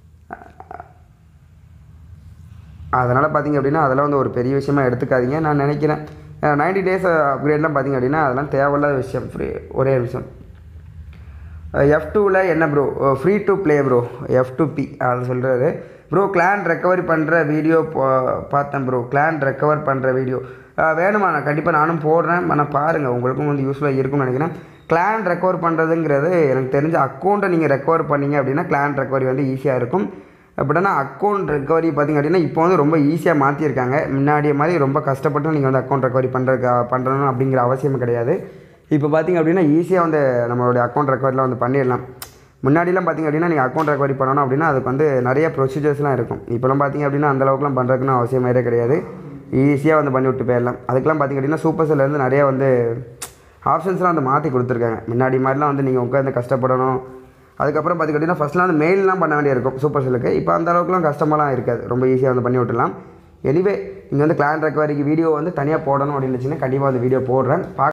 அதனால் பார்த்தீங்க அப்படின்னா அதெல்லாம் வந்து ஒரு பெரிய விஷயமா எடுத்துக்காதீங்க நான் நினைக்கிறேன் நைன்டி டேஸ் அப்கிரேட்லாம் பார்த்தீங்க அப்படின்னா அதெல்லாம் தேவையில்லாத விஷயம் ஃப்ரீ ஒரே விஷயம் எஃப் டூவில் என்ன bro free to play bro F two P அது சொல்கிறாரு ப்ரோ கிளான் ரெக்கவரி பண்ணுற வீடியோ பார்த்தேன் ப்ரோ கிளான் ரெக்கவர் பண்ணுற வீடியோ வேணுமா நான் கண்டிப்பாக நானும் போடுறேன் ஆனால் பாருங்கள் உங்களுக்கும் வந்து யூஸ்ஃபுல்லாக இருக்கும்னு நினைக்கிறேன் கிளான் ரெக்கவர் பண்ணுறதுங்கிறது எனக்கு தெரிஞ்ச அக்கௌண்ட்டை நீங்கள் ரெக்கவர் பண்ணீங்க அப்படின்னா கிளான் ரெக்கவரி வந்து ஈஸியாக இருக்கும் பட் ஆனால் அக்கௌண்ட் ரெக்கவரி பார்த்திங்க அப்படின்னா இப்போ வந்து ரொம்ப ஈஸியாக மாற்றிருக்காங்க முன்னாடிய மாதிரி ரொம்ப கஷ்டப்பட்டு நீங்கள் வந்து அக்கௌண்ட் ரெக்கவரி பண்ணுறதுக்கு பண்ணணும் அப்படிங்கிற அவசியம் கிடையாது இப்போ பார்த்திங்க அப்படின்னா ஈஸியாக வந்து நம்மளுடைய அக்கௌண்ட் ரெக்கவரிலாம் வந்து பண்ணிடலாம் முன்னாடிலாம் பார்த்திங்க அப்படின்னா நீங்கள் அக்கௌண்ட் ரெக்கவரி பண்ணணும் அப்படின்னா அதுக்கு வந்து நிறைய ப்ரொசீஜர்ஸ்லாம் இருக்கும் இப்போலாம் பார்த்திங்க அப்படின்னா அந்த அளவுக்குலாம் பண்ணுறதுக்குன்னு அவசியமே கிடையாது ஈஸியாக வந்து பண்ணி விட்டு போயிடலாம் அதுக்கெலாம் பார்த்திங்க அப்படின்னா சூப்பர் செல்லேருந்து நிறைய வந்து ஆப்ஷன்ஸ்லாம் வந்து மாற்றி கொடுத்துருக்காங்க முன்னாடி மாதிரிலாம் வந்து நீங்கள் உட்காந்து கஷ்டப்படணும் அதுக்கப்புறம் பார்த்திங்க அப்படின்னா ஃபஸ்ட்லாம் வந்து மெயிலெலாம் பண்ண வேண்டியிருக்கும் சூப்பர் செல்லுக்கு இப்போ அந்த அளவுக்குலாம் கஷ்டமாலாம் இருக்காது ரொம்ப ஈஸியாக வந்து பண்ணி விட்டுலாம் எனிவே இங்கே வந்து கிளான் ரெக்கவரிக்கு வீடியோ வந்து தனியாக போடணும் அப்படின்னு வச்சிங்கன்னா கண்டிப்பாக அந்த வீடியோ போடுறேன் பார்க்க